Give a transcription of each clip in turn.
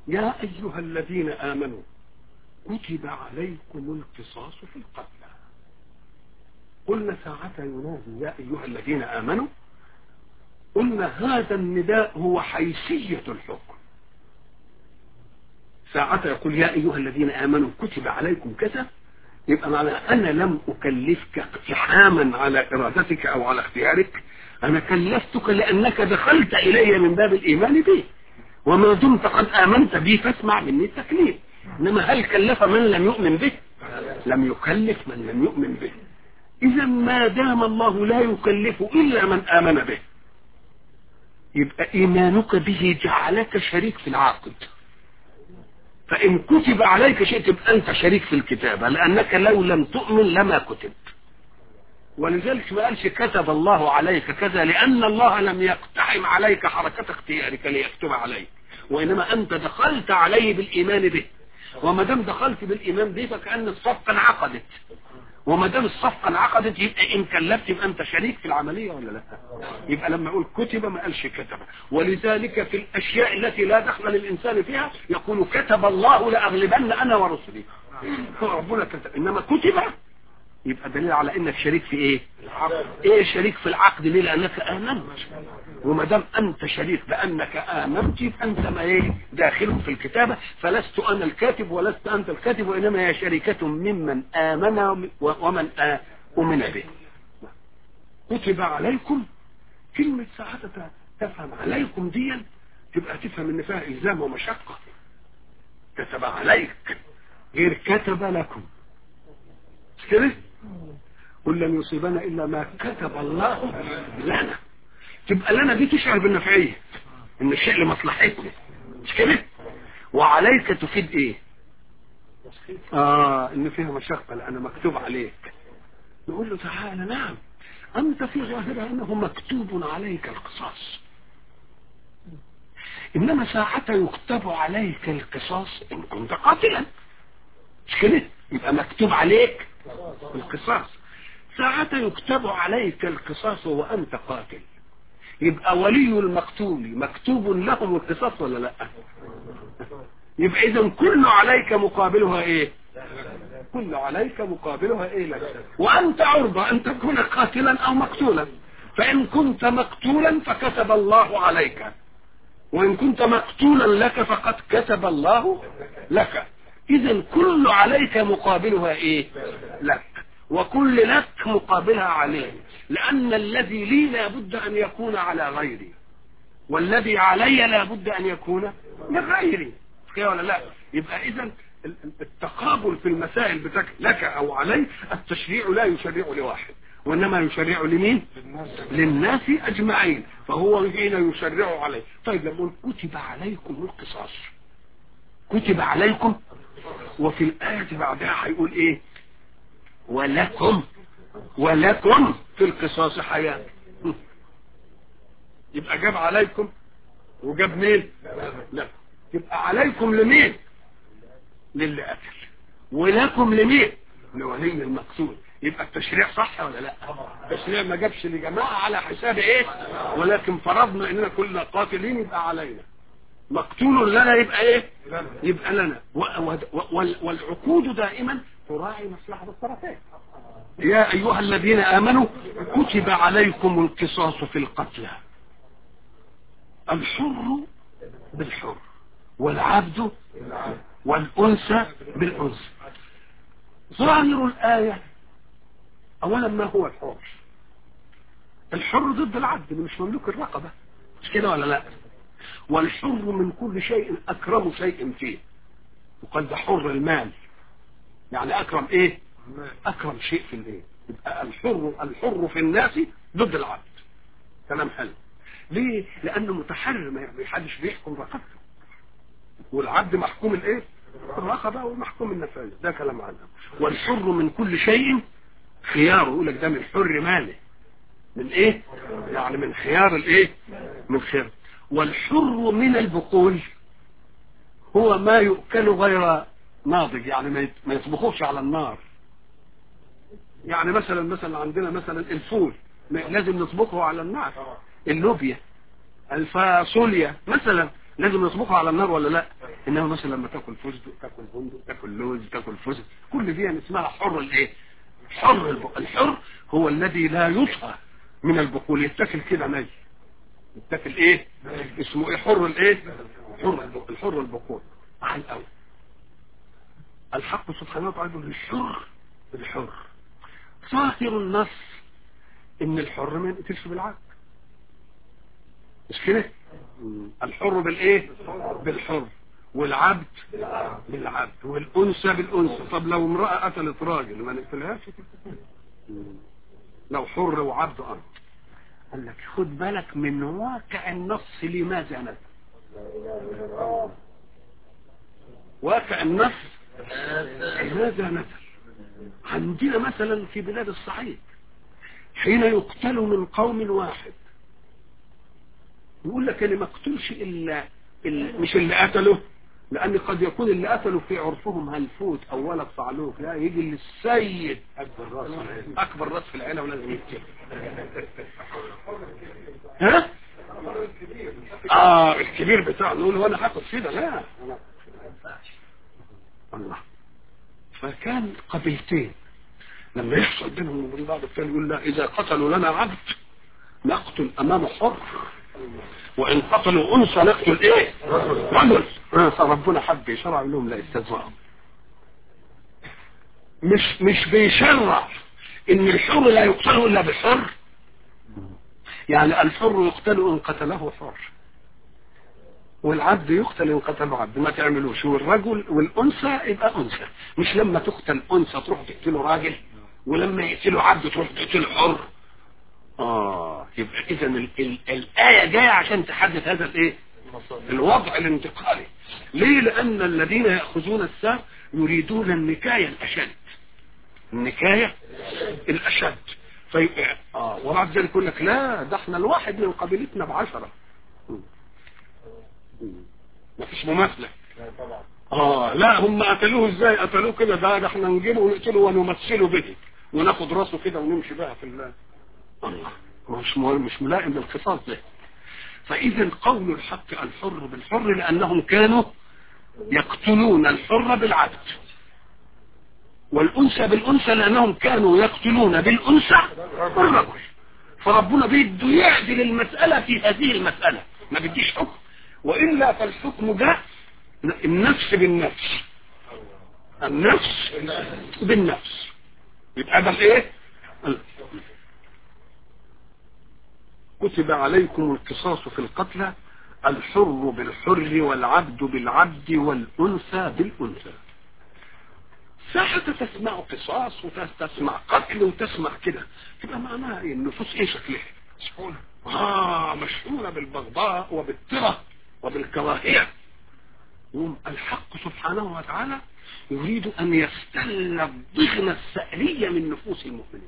يا أيها الذين آمنوا كتب عليكم القصاص في القتلى قلنا ساعة ينادي يا أيها الذين آمنوا قلنا هذا النداء هو حيثية الحكم ساعة يقول يا أيها الذين آمنوا كتب عليكم كذا يبقى معنى أنا لم أكلفك اقتحاما على إرادتك أو على اختيارك أنا كلفتك لأنك دخلت إلي من باب الإيمان به وما دمت قد آمنت بي فاسمع مني التكليف إنما هل كلف من لم يؤمن به لم يكلف من لم يؤمن به إذا ما دام الله لا يكلف إلا من آمن به يبقى إيمانك به جعلك شريك في العقد فإن كتب عليك شيء تبقى أنت شريك في الكتابة لأنك لو لم تؤمن لما كتب ولذلك ما قالش كتب الله عليك كذا لأن الله لم يقتحم عليك حركة اختيارك ليكتب عليك وإنما أنت دخلت عليه بالإيمان به وما دام دخلت بالإيمان به فكأن الصفقة انعقدت وما دام الصفقة انعقدت يبقى إن كلفت يبقى أنت شريك في العملية ولا لا يبقى لما يقول كتب ما قالش كتب ولذلك في الأشياء التي لا دخل للإنسان فيها يقول كتب الله لأغلبن أنا ورسلي ربنا كتب إنما كتب يبقى دليل على انك شريك في ايه ايه شريك في العقد ليه لانك امنت وما دام انت شريك بانك امنت يبقى انت ما ايه داخل في الكتابه فلست انا الكاتب ولست انت الكاتب وانما هي شركه ممن امن ومن امن به كتب عليكم كلمه ساعتها تفهم عليكم ديا تبقى تفهم ان فيها الزام ومشقه كتب عليك غير كتب لكم مش كده قل لن يصيبنا الا ما كتب الله لنا تبقى لنا دي تشعر بالنفعيه ان الشيء لمصلحتنا مش كده وعليك تفيد ايه اه ان فيها مشقه لان مكتوب عليك نقول له تعالى نعم انت في ظاهرها انه مكتوب عليك القصاص انما ساعة يكتب عليك القصاص ان كنت قاتلا مش كده يبقى مكتوب عليك القصاص ساعة يكتب عليك القصاص وأنت قاتل يبقى ولي المقتول مكتوب لهم القصاص ولا لا يبقى إذا كل عليك مقابلها إيه كل عليك مقابلها إيه لك وأنت عرضة أن تكون قاتلا أو مقتولا فإن كنت مقتولا فكتب الله عليك وإن كنت مقتولا لك فقد كتب الله لك اذا كل عليك مقابلها ايه لك وكل لك مقابلها عليه لان الذي لي لابد ان يكون على غيري والذي علي لابد ان يكون لغيري كده ولا لا يبقى اذا التقابل في المسائل بتاعك لك او علي التشريع لا يشرع لواحد وانما يشرع لمين للناس اجمعين فهو حين يشرع عليه طيب لما كتب عليكم القصاص كتب عليكم وفي الآية بعدها هيقول ايه ولكم ولكم في القصاص حياة يبقى جاب عليكم وجاب مين لا يبقى عليكم لمين للي قتل ولكم لمين لولي المقتول يبقى التشريع صح ولا لا التشريع ما جابش لجماعة على حساب ايه ولكن فرضنا اننا كلنا قاتلين يبقى علينا مقتول لنا يبقى ايه يبقى لنا والعقود دائما تراعي مصلحة الطرفين يا ايها الذين امنوا كتب عليكم القصاص في القتلى الحر بالحر والعبد والانثى بالانثى ظاهر الايه اولا ما هو الحر الحر ضد العبد مش مملوك الرقبه مش كده ولا لا والحر من كل شيء أكرم شيء فيه وقال ده حر المال يعني أكرم إيه أكرم شيء في الإيه يبقى الحر الحر في الناس ضد العبد كلام حلو ليه لأنه متحرر ما حدش بيحكم رقبته والعبد محكوم الإيه الرقبة ومحكوم النفاذ ده كلام عنه والحر من كل شيء خياره يقول لك ده من حر ماله من ايه يعني من خيار الايه من خيار والحر من البقول هو ما يؤكل غير ناضج يعني ما يطبخوش على النار يعني مثلا مثلا عندنا مثلا الفول لازم نطبخه على النار اللوبيا الفاصوليا مثلا لازم نطبخه على النار ولا لا انما مثلا لما تاكل فستق تاكل بندق تاكل لوز تاكل فستق كل دي يعني اسمها حر الايه حر البق... الحر هو الذي لا يطهى من البقول يتاكل كده ني يتاكل ايه اسمه ايه حر الايه حر البق... الحر البقول على الاول الحق سبحانه وتعالى يقول الحر الحر ظاهر النص ان الحر ما يقتلش بالعقل مش كده الحر بالايه بالحر والعبد بالعبد والانثى بالانثى طب لو امراه قتلت راجل ما نقتلهاش لو حر وعبد ارض قال لك خد بالك من واقع النص لماذا نزل واقع النص لماذا نزل عندنا مثلا في بلاد الصعيد حين يقتل من قوم واحد يقول لك انا ما اقتلش الا مش اللي قتله لان قد يكون اللي قتلوا في عرفهم هلفوت او ولد صعلوك لا يجي للسيد اكبر راس اكبر راس في العيله ولازم يقتل ها اه الكبير بتاعه نقول وانا هاخد كده لا الله فكان قبيلتين لما يحصل بينهم وبين بعض الثاني يقول لا اذا قتلوا لنا عبد نقتل امامه حر وان قتلوا انثى نقتل ايه رجل فربنا حب يشرع لهم لا استزواهم مش مش بيشرع ان الحر لا يقتل الا بالحر يعني الحر يقتل ان قتله حر والعبد يقتل ان قتله عبد ما تعملوش والرجل والانثى يبقى انثى مش لما تقتل انثى تروح تقتله راجل ولما يقتله عبد تروح تقتله حر اه يبقى اذا الايه جايه عشان تحدث هذا الايه الوضع الانتقالي ليه لان الذين ياخذون السهم يريدون النكايه الاشد النكايه الاشد في اه وبعد ذلك يقول لك لا ده احنا الواحد من قبيلتنا بعشرة ما فيش مماثله اه لا هم قتلوه ازاي قتلوه كده ده, ده احنا نجيبه ونقتله ونمثله به وناخد راسه كده ونمشي بها في الله الله مش مش ملائم للقصاص ده فاذا قول الحق الحر بالحر لانهم كانوا يقتلون الحر بالعبد والانثى بالانثى لانهم كانوا يقتلون بالانثى الرجل فربنا بيده يعدل المسألة في هذه المسألة ما بديش حكم وإلا فالحكم ده النفس بالنفس النفس بالنفس يبقى ده ايه كتب عليكم القصاص في القتلى الحر بالحر والعبد بالعبد والأنثى بالأنثى ساعة تسمع قصاص وتسمع قتل وتسمع كده تبقى معناها ايه النفوس ايه شكلها مشحونة اه مشحونة بالبغضاء وبالطرة وبالكراهية يوم الحق سبحانه وتعالى يريد ان يستل الضغن السألية من نفوس المؤمنين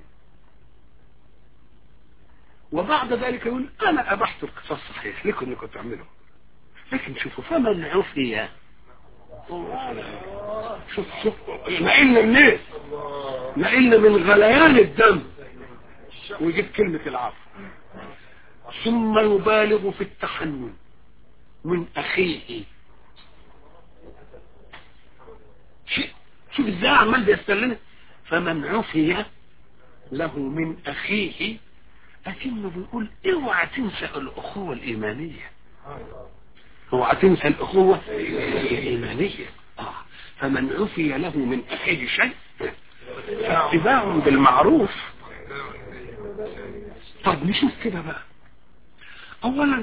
وبعد ذلك يقول انا ابحت القصاص صحيح لكم انكم تعملوا لكن شوفوا فمن عفي شوف شوف نقلنا منين نقلنا من غليان الدم ويجيب كلمة العفو ثم يبالغ في التحنن من اخيه شوف ازاي عمال بيستلنا فمن عفي له من اخيه لكنه بيقول اوعى تنسى الاخوة الايمانية اوعى تنسى الاخوة الايمانية آه. فمن عفي له من اخيه شيء فاتباع بالمعروف طب نشوف كده بقى اولا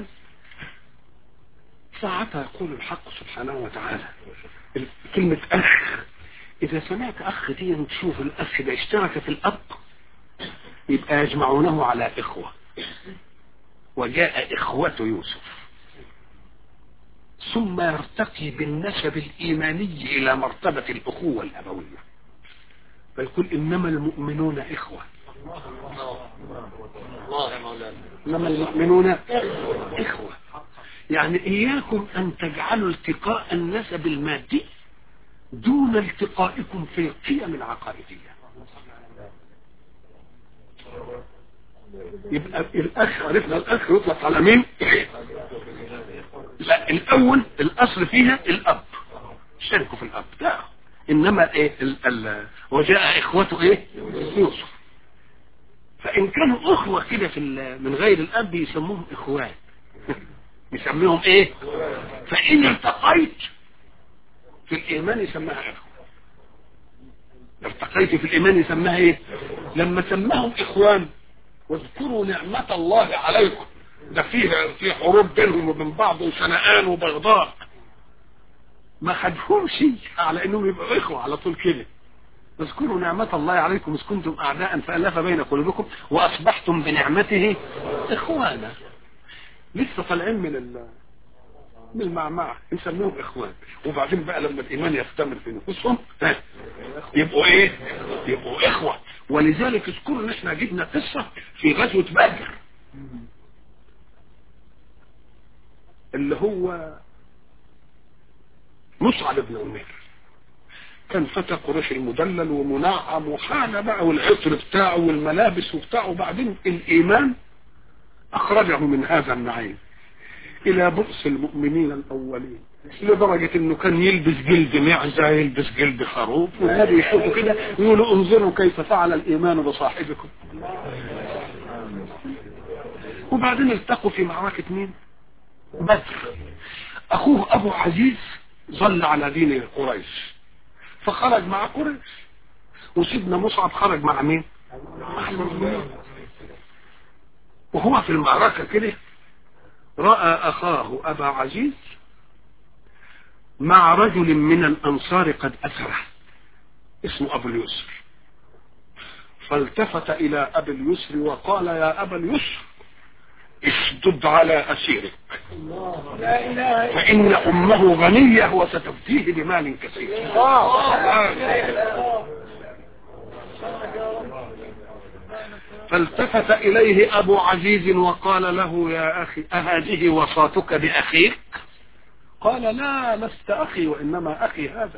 ساعتها يقول الحق سبحانه وتعالى كلمة اخ اذا سمعت اخ دي تشوف الاخ ده اشترك في الاب يبقى يجمعونه على اخوة وجاء اخوة يوسف ثم يرتقي بالنسب الايماني الى مرتبة الاخوة الابوية فيقول انما المؤمنون اخوة انما المؤمنون اخوة يعني اياكم ان تجعلوا التقاء النسب المادي دون التقائكم في القيم العقائدية يبقى الاخ عرفنا الاخ يطلق على مين لا الاول الاصل فيها الاب شاركوا في الاب لا انما ايه ال ال وجاء اخوته ايه يوسف فان كانوا اخوة كده في من غير الاب يسموهم اخوان يسميهم ايه فان التقيت في الايمان يسميها اخوة ارتقيت في الايمان يسميها ايه لما سماهم اخوان واذكروا نعمة الله عليكم ده فيه في حروب بينهم وبين بعض وشنآن وبغضاء ما خدهمش على انهم يبقوا اخوة على طول كده اذكروا نعمة الله عليكم اذ كنتم اعداء فالف بين قلوبكم واصبحتم بنعمته اخوانا لسه طالعين من ال من المعمعة نسميهم اخوان وبعدين بقى لما الايمان يختمر في نفوسهم يبقوا ايه يبقوا اخوة ولذلك اذكروا ان احنا جبنا قصة في غزوة بدر اللي هو مصعب بن عمير كان فتى قريش المدلل ومنعم وحالة بقى والعطر بتاعه والملابس وبتاعه وبعدين الإيمان أخرجه من هذا النعيم إلى بؤس المؤمنين الأولين لدرجة انه كان يلبس جلد معزة يلبس جلد خروف وهذا يشوفوا كده يقولوا انظروا كيف فعل الإيمان بصاحبكم وبعدين التقوا في معركة مين بدر أخوه أبو عزيز ظل على دين قريش فخرج مع قريش وسيدنا مصعب خرج مع مين مع المسلمين وهو في المعركة كده رأى أخاه أبا عزيز مع رجل من الأنصار قد أسره اسمه أبو اليسر فالتفت إلى أبي اليسر وقال يا أبا اليسر اشدد على أسيرك فإن أمه غنية وستفديه بمال كثير فالتفت إليه أبو عزيز وقال له يا أخي أهذه وصاتك بأخيك قال لا لست أخي وإنما أخي هذا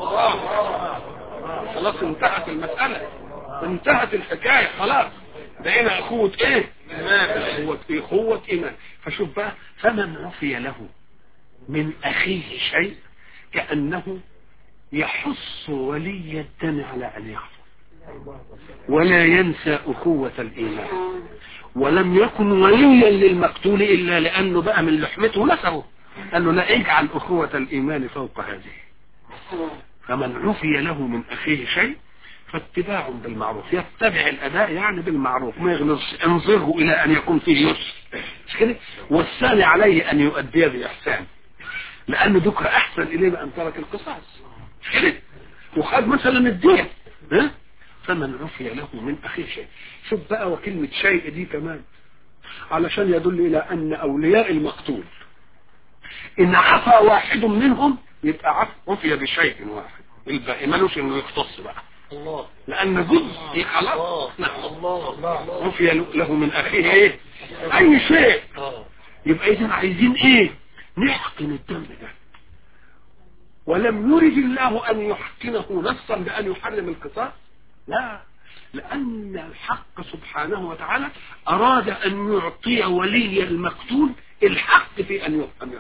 خلاص انتهت المسألة انتهت الحكاية خلاص بقينا أخوة إيه أخوة إيه أخوة إيمان فشوف بقى فمن عفي له من أخيه شيء كأنه يحص ولي الدم على أن يعفو ولا ينسى أخوة الإيمان ولم يكن وليا للمقتول إلا لأنه بقى من لحمته نسره قال له لا اجعل أخوة الإيمان فوق هذه فمن عفي له من أخيه شيء فاتباع بالمعروف يتبع الأداء يعني بالمعروف ما يغلظ انظره إلى أن يكون فيه يسر مش كده والثاني عليه أن يؤدي بإحسان لأنه ذكر أحسن إليه بأن ترك القصاص مش كده وخد مثلا الدين ها فمن عفي له من أخيه شيء شوف بقى وكلمة شيء دي كمان علشان يدل إلى أن أولياء المقتول إن عفى واحد منهم يبقى عفي بشيء واحد الباقي ملوش إنه يختص بقى الله لأن جزء خلاص الله عفي له من أخيه إيه أي شيء آه. يبقى إذا عايزين إيه نحقن الدم ده ولم يرد الله أن يحقنه نصا بأن يحرم القصاص لا لأن الحق سبحانه وتعالى أراد أن يعطي ولي المقتول الحق في أن يقتل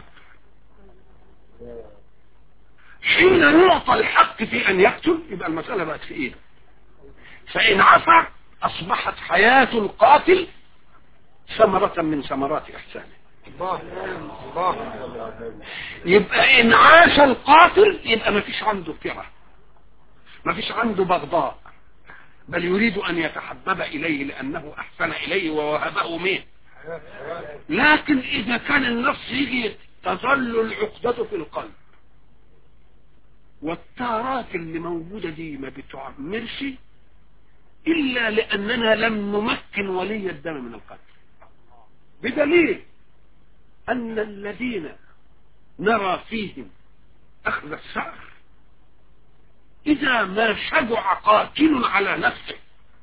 حين يعطى الحق في أن يقتل يبقى المسألة بقت في إيده فإن عفى أصبحت حياة القاتل ثمرة من ثمرات إحسانه الله الله يبقى إن عاش القاتل يبقى ما فيش عنده كره ما فيش عنده بغضاء بل يريد أن يتحبب إليه لأنه أحسن إليه ووهبه منه لكن إذا كان النفس يجي تظل العقدة في القلب والتارات اللي موجودة دي ما بتعمرش إلا لأننا لم نمكن ولي الدم من القتل بدليل أن الذين نرى فيهم أخذ الثأر إذا ما شجع قاتل على نفسه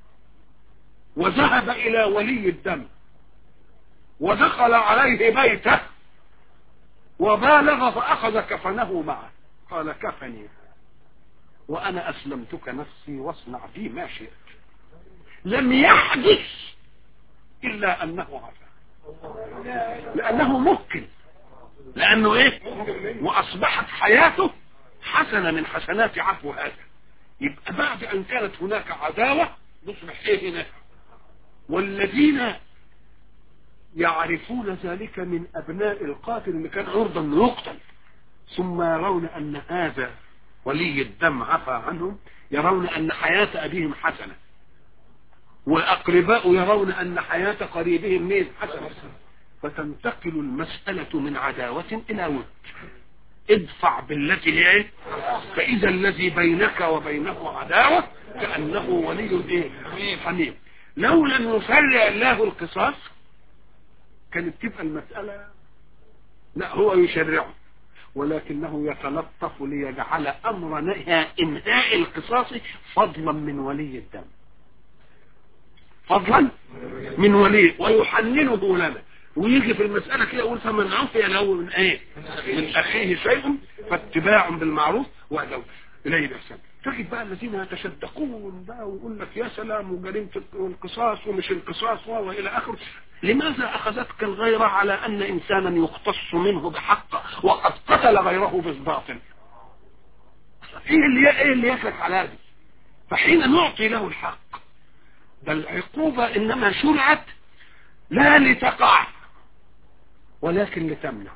وذهب إلى ولي الدم ودخل عليه بيته وبالغ فأخذ كفنه معه قال كفني وأنا أسلمتك نفسي واصنع بي ما شئت لم يحدث إلا أنه عفا لأنه ممكن لأنه إيه وأصبحت حياته حسنة من حسنات عفو هذا يبقى بعد أن كانت هناك عداوة نصبح إيه هنا والذين يعرفون ذلك من أبناء القاتل اللي كان عرضا ليقتل ثم يرون أن هذا ولي الدم عفى عنهم يرون أن حياة أبيهم حسنة وأقرباء يرون أن حياة قريبهم مين حسنة فتنتقل المسألة من عداوة إلى ود ادفع بالتي هي ايه فإذا الذي بينك وبينه عداوة كأنه ولي ايه حميم لو لم يشرع الله القصاص كانت تبقى المسألة لا هو يشرعه ولكنه يتلطف ليجعل أمر إنهاء القصاص فضلا من ولي الدم فضلا من ولي ويحننه لنا ويجي في المسألة كده يقول فمن عفي له من ايه من اخيه شيء فاتباع بالمعروف وهذا اليه الاحسان تجد بقى الذين يتشدقون بقى ويقول لك يا سلام وجريمة القصاص ومش القصاص والى اخره لماذا اخذتك الغيرة على ان انسانا يقتص منه بحق وقد قتل غيره بالباطل ايه اللي ايه اللي يفلك على هذا فحين نعطي له الحق ده العقوبة انما شرعت لا لتقع ولكن لتمنع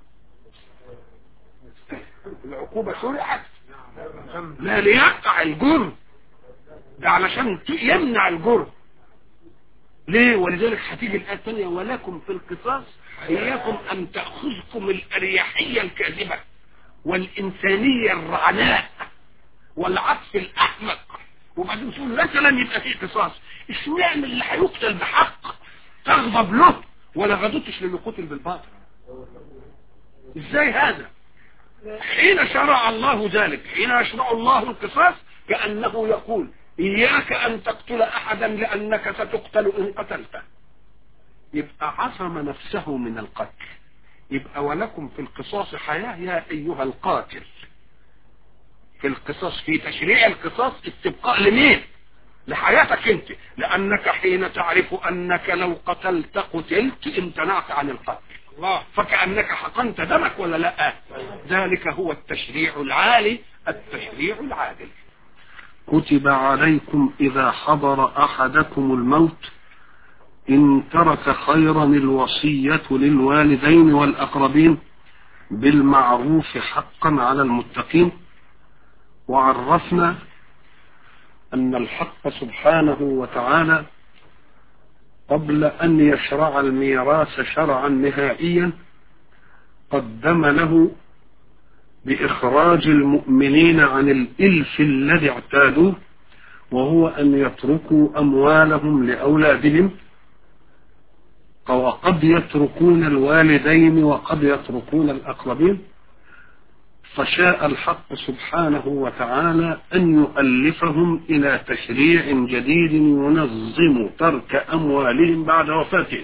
العقوبة شرعت لا ليقع الجرم ده علشان يمنع الجرم ليه ولذلك هتيجي الآية الثانية ولكم في القصاص إياكم أن تأخذكم الأريحية الكاذبة والإنسانية الرعناء والعطف الأحمق وبعدين تقول مثلا يبقى فيه قصاص اشمعنى اللي هيقتل بحق تغضب له ولا غضبتش للي قتل بالباطل ازاي هذا حين شرع الله ذلك حين يشرع الله القصاص كأنه يقول إياك أن تقتل أحدا لأنك ستقتل إن قتلته يبقى عصم نفسه من القتل يبقى ولكم في القصاص حياة يا أيها القاتل في القصاص في تشريع القصاص استبقاء لمين لحياتك انت لانك حين تعرف انك لو قتلت قتلت امتنعت عن القتل الله فكأنك حقنت دمك ولا لا ذلك هو التشريع العالي التشريع العادل كتب عليكم اذا حضر احدكم الموت ان ترك خيرا الوصية للوالدين والاقربين بالمعروف حقا على المتقين وعرفنا أن الحق سبحانه وتعالى قبل أن يشرع الميراث شرعا نهائيا قدم له بإخراج المؤمنين عن الإلف الذي اعتادوه وهو أن يتركوا أموالهم لأولادهم وقد يتركون الوالدين وقد يتركون الأقربين فشاء الحق سبحانه وتعالى أن يؤلفهم إلى تشريع جديد ينظم ترك أموالهم بعد وفاتهم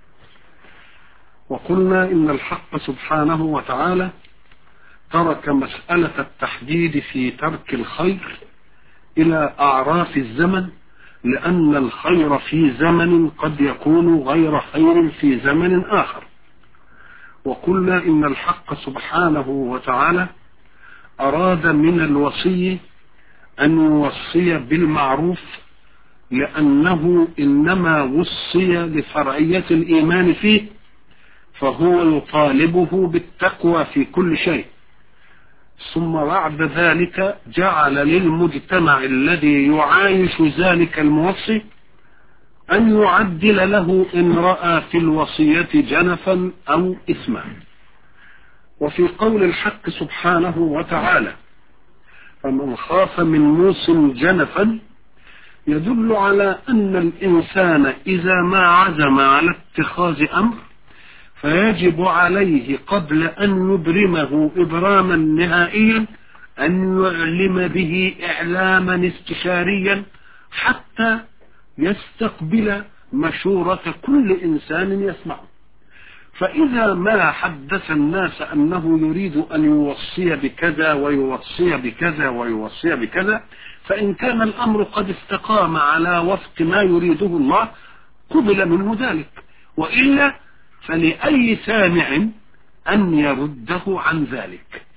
وقلنا إن الحق سبحانه وتعالى ترك مسألة التحديد في ترك الخير إلى أعراف الزمن لأن الخير في زمن قد يكون غير خير في زمن آخر وقلنا إن الحق سبحانه وتعالى أراد من الوصي أن يوصي بالمعروف لأنه إنما وصي لفرعية الإيمان فيه فهو يطالبه بالتقوى في كل شيء ثم بعد ذلك جعل للمجتمع الذي يعايش ذلك الموصي أن يعدل له إن رأى في الوصية جنفا أو إثما وفي قول الحق سبحانه وتعالى فمن خاف من موص جنفا يدل على أن الإنسان إذا ما عزم على اتخاذ أمر فيجب عليه قبل أن يبرمه إبراما نهائيا أن يعلم به إعلاما استشاريا حتى يستقبل مشورة كل إنسان يسمعه فإذا ما حدث الناس أنه يريد أن يوصي بكذا ويوصي بكذا ويوصي بكذا فإن كان الأمر قد استقام على وفق ما يريده الله قبل منه ذلك وإلا فلأي سامع أن يرده عن ذلك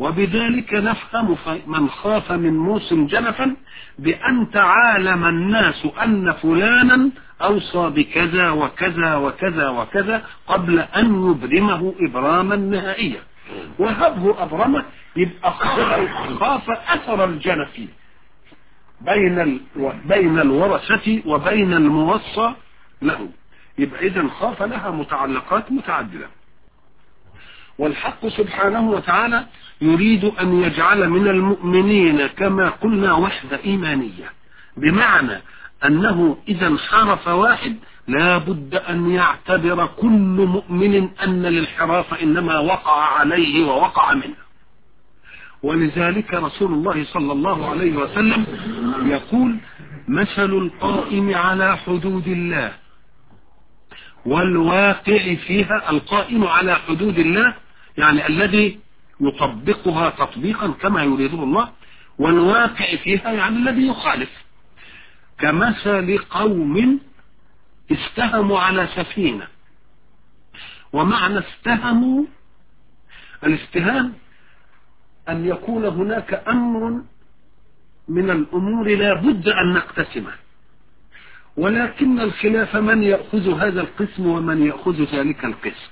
وبذلك نفهم من خاف من موسى جنفا بأن تعالم الناس أن فلانا أوصى بكذا وكذا وكذا وكذا قبل أن يبرمه إبراما نهائيا وهبه أبرمه يبقى خاف أثر الجنف بين ال... بين الورثة وبين الموصى له يبقى إذا خاف لها متعلقات متعددة والحق سبحانه وتعالى يريد أن يجعل من المؤمنين كما قلنا وحدة إيمانية بمعنى أنه إذا انحرف واحد لا بد أن يعتبر كل مؤمن أن الانحراف إنما وقع عليه ووقع منه ولذلك رسول الله صلى الله عليه وسلم يقول مثل القائم على حدود الله والواقع فيها القائم على حدود الله يعني الذي يطبقها تطبيقا كما يريده الله والواقع فيها يعني الذي يخالف كمثل قوم استهموا على سفينة ومعنى استهموا الاستهام أن يكون هناك أمر من الأمور لا بد أن نقتسمه ولكن الخلاف من يأخذ هذا القسم ومن يأخذ ذلك القسم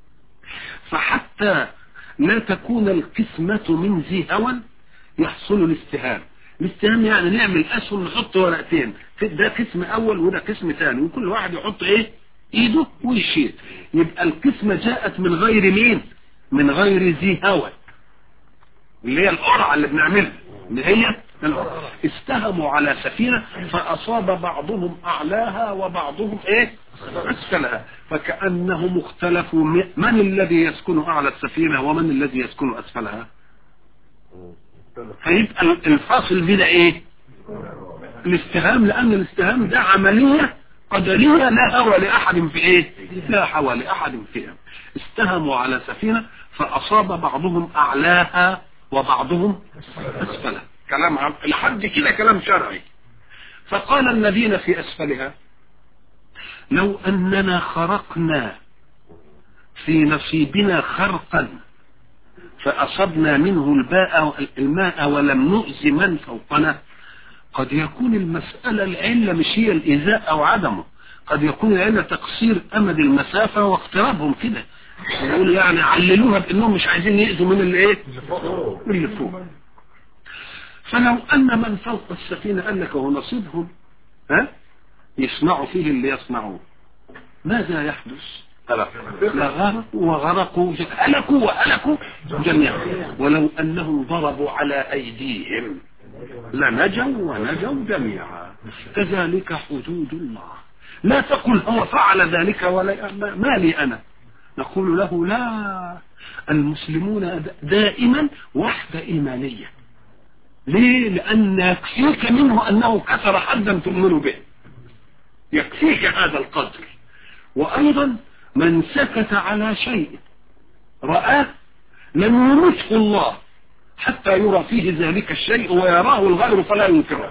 فحتى لا تكون القسمة من ذي هوى يحصل الاستهام الاستهام يعني نعمل أسهم نحط ورقتين ده قسم أول وده قسم ثاني وكل واحد يحط إيه إيده ويشيل يبقى القسمة جاءت من غير مين من غير ذي هوى اللي هي القرعة اللي بنعملها اللي هي القرعة استهموا على سفينة فأصاب بعضهم أعلاها وبعضهم إيه أسفلها فكأنهم اختلفوا من الذي يسكن أعلى السفينة ومن الذي يسكن أسفلها فيبقى الفاصل بين إيه الاستهام لأن الاستهام ده عملية قدرية لا هوى لأحد في إيه لا هوى لأحد فيها استهموا على سفينة فأصاب بعضهم أعلاها وبعضهم أسفلها كلام عم... لحد كده كلام شرعي فقال الذين في أسفلها لو أننا خرقنا في نصيبنا خرقا فأصبنا منه الباء الماء ولم نؤذي من فوقنا قد يكون المسألة العلة مش هي الإيذاء أو عدمه قد يكون العلة تقصير أمد المسافة واقترابهم كده يقول يعني عللوها بأنهم مش عايزين يأذوا من اللي إيه من اللي فوق فلو أن من فوق السفينة قال لك هو نصيبهم ها يصنعوا فيه اللي يصنعوه ماذا يحدث لغرقوا وغرقوا هلكوا وهلكوا جميعا ولو أنهم ضربوا على أيديهم لنجوا ونجوا جميعا كذلك حدود الله لا تقل هو فعل ذلك ولا ما لي أنا نقول له لا المسلمون دائما وحدة إيمانية ليه لأن يكفيك منه أنه كسر حدا تؤمن به يكفيك هذا القدر وأيضا من سكت على شيء رآه لم يمسه الله حتى يرى فيه ذلك الشيء ويراه الغير فلا ينكره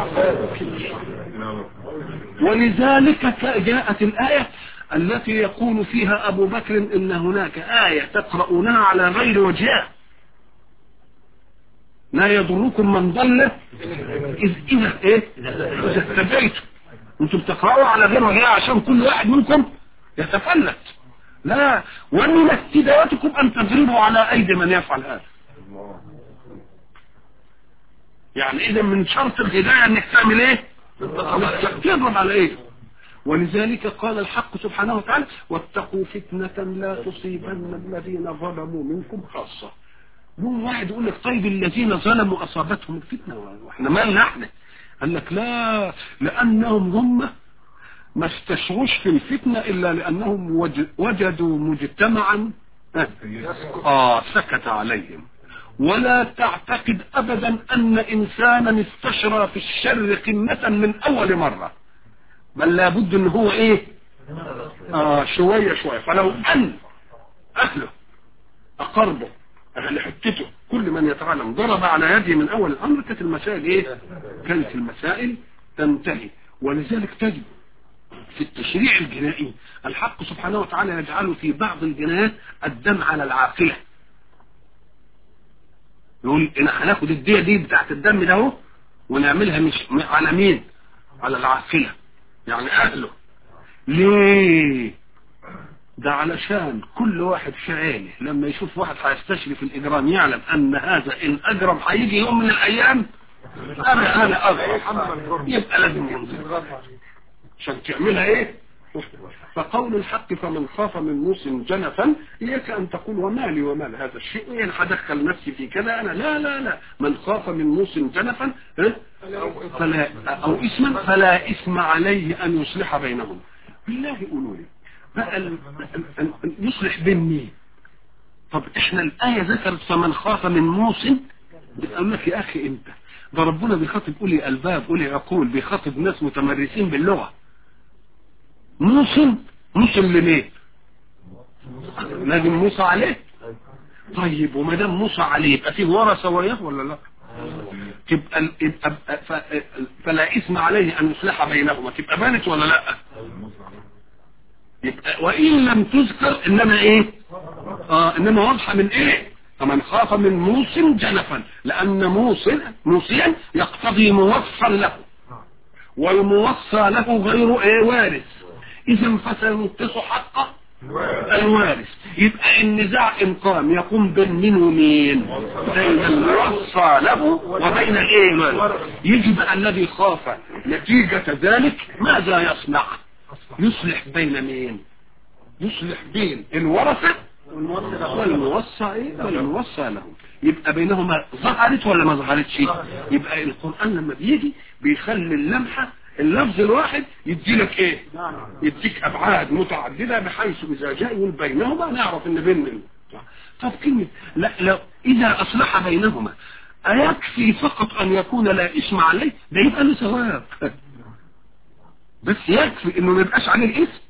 ولذلك جاءت الآية التي يقول فيها أبو بكر إن هناك آية تقرؤونها على غير وجهها لا يضركم من ضل إذ إذا إيه إذا اهتديتم أنتم بتقرأوا على غير وجهها عشان كل واحد منكم يتفلت لا ومن اهتدايتكم أن تضربوا على أيدي من يفعل هذا يعني إذا من شرط الهداية أنك تعمل إيه تضرب على إيه ولذلك قال الحق سبحانه وتعالى واتقوا فتنة لا تصيبن الذين ظلموا منكم خاصة مو واحد يقول لك طيب الذين ظلموا أصابتهم الفتنة واحنا مالنا احنا قال لك لا لأنهم هم ما استشعوش في الفتنة إلا لأنهم وجدوا مجتمعا آه سكت عليهم ولا تعتقد أبدا أن إنسانا استشرى في الشر قمة من أول مرة بل لابد ان هو ايه آه شوية شوية فلو ان اهله اقربه اهل حتته كل من يتعلم ضرب على يده من اول الامر كانت المسائل ايه كانت المسائل تنتهي ولذلك تجد في التشريع الجنائي الحق سبحانه وتعالى يجعل في بعض الجنايات الدم على العاقلة يقول انا هناخد الدية دي بتاعت الدم ده اهو ونعملها مش على مين على العاقلة يعني اهله ليه ده علشان كل واحد في عينه لما يشوف واحد هيستشرف الاجرام يعلم ان هذا ان اجرم هيجي يوم من الايام انا انا اجرم يبقى لازم ينزل عشان تعملها ايه فقول الحق فمن خاف من موس جنفا اياك ان تقول وما لي وما هذا الشيء يعني هدخل نفسي في كذا انا لا لا لا من خاف من موس جنفا ها؟ فلا او اسما فلا اسم عليه ان يصلح بينهم بالله قولوا لي بقى ال- ال- ال- يصلح بين مين طب احنا الايه ذكرت فمن خاف من موس بتقول لك يا اخي انت ده ربنا بيخاطب اولي الباب اولي عقول بيخاطب ناس متمرسين باللغه موسم موسم لمين لازم موسى عليه طيب وما دام موسى عليه يبقى فيه ورثه وياه ولا لا تبقى ال- يبقى ف- فلا اسم عليه ان يصلح بينهما تبقى بانت ولا لا يبقى وان لم تذكر انما ايه اه انما واضحه من ايه فمن خاف من موس جنفا لان موسى موسيا يقتضي موصى له والموصى له غير ايه وارث اذا فسينقص حقه الوارث يبقى النزاع ان قام يقوم بين مين ومين بين الموصى له وبين الايه الوارث يجب الذي خاف نتيجة ذلك ماذا يصنع يصلح بين مين يصلح بين الورثة والموصى ايه والموصى له يبقى بينهما ظهرت ولا ما ظهرتش يبقى القرآن لما بيجي بيخلي اللمحة اللفظ الواحد يدي لك ايه يديك ابعاد متعددة بحيث اذا جاء يقول بينهما نعرف ان بين طب كلمة لا لو اذا اصلح بينهما ايكفي فقط ان يكون لا اسم عليه ده يبقى له ثواب بس يكفي انه ما يبقاش عليه الاسم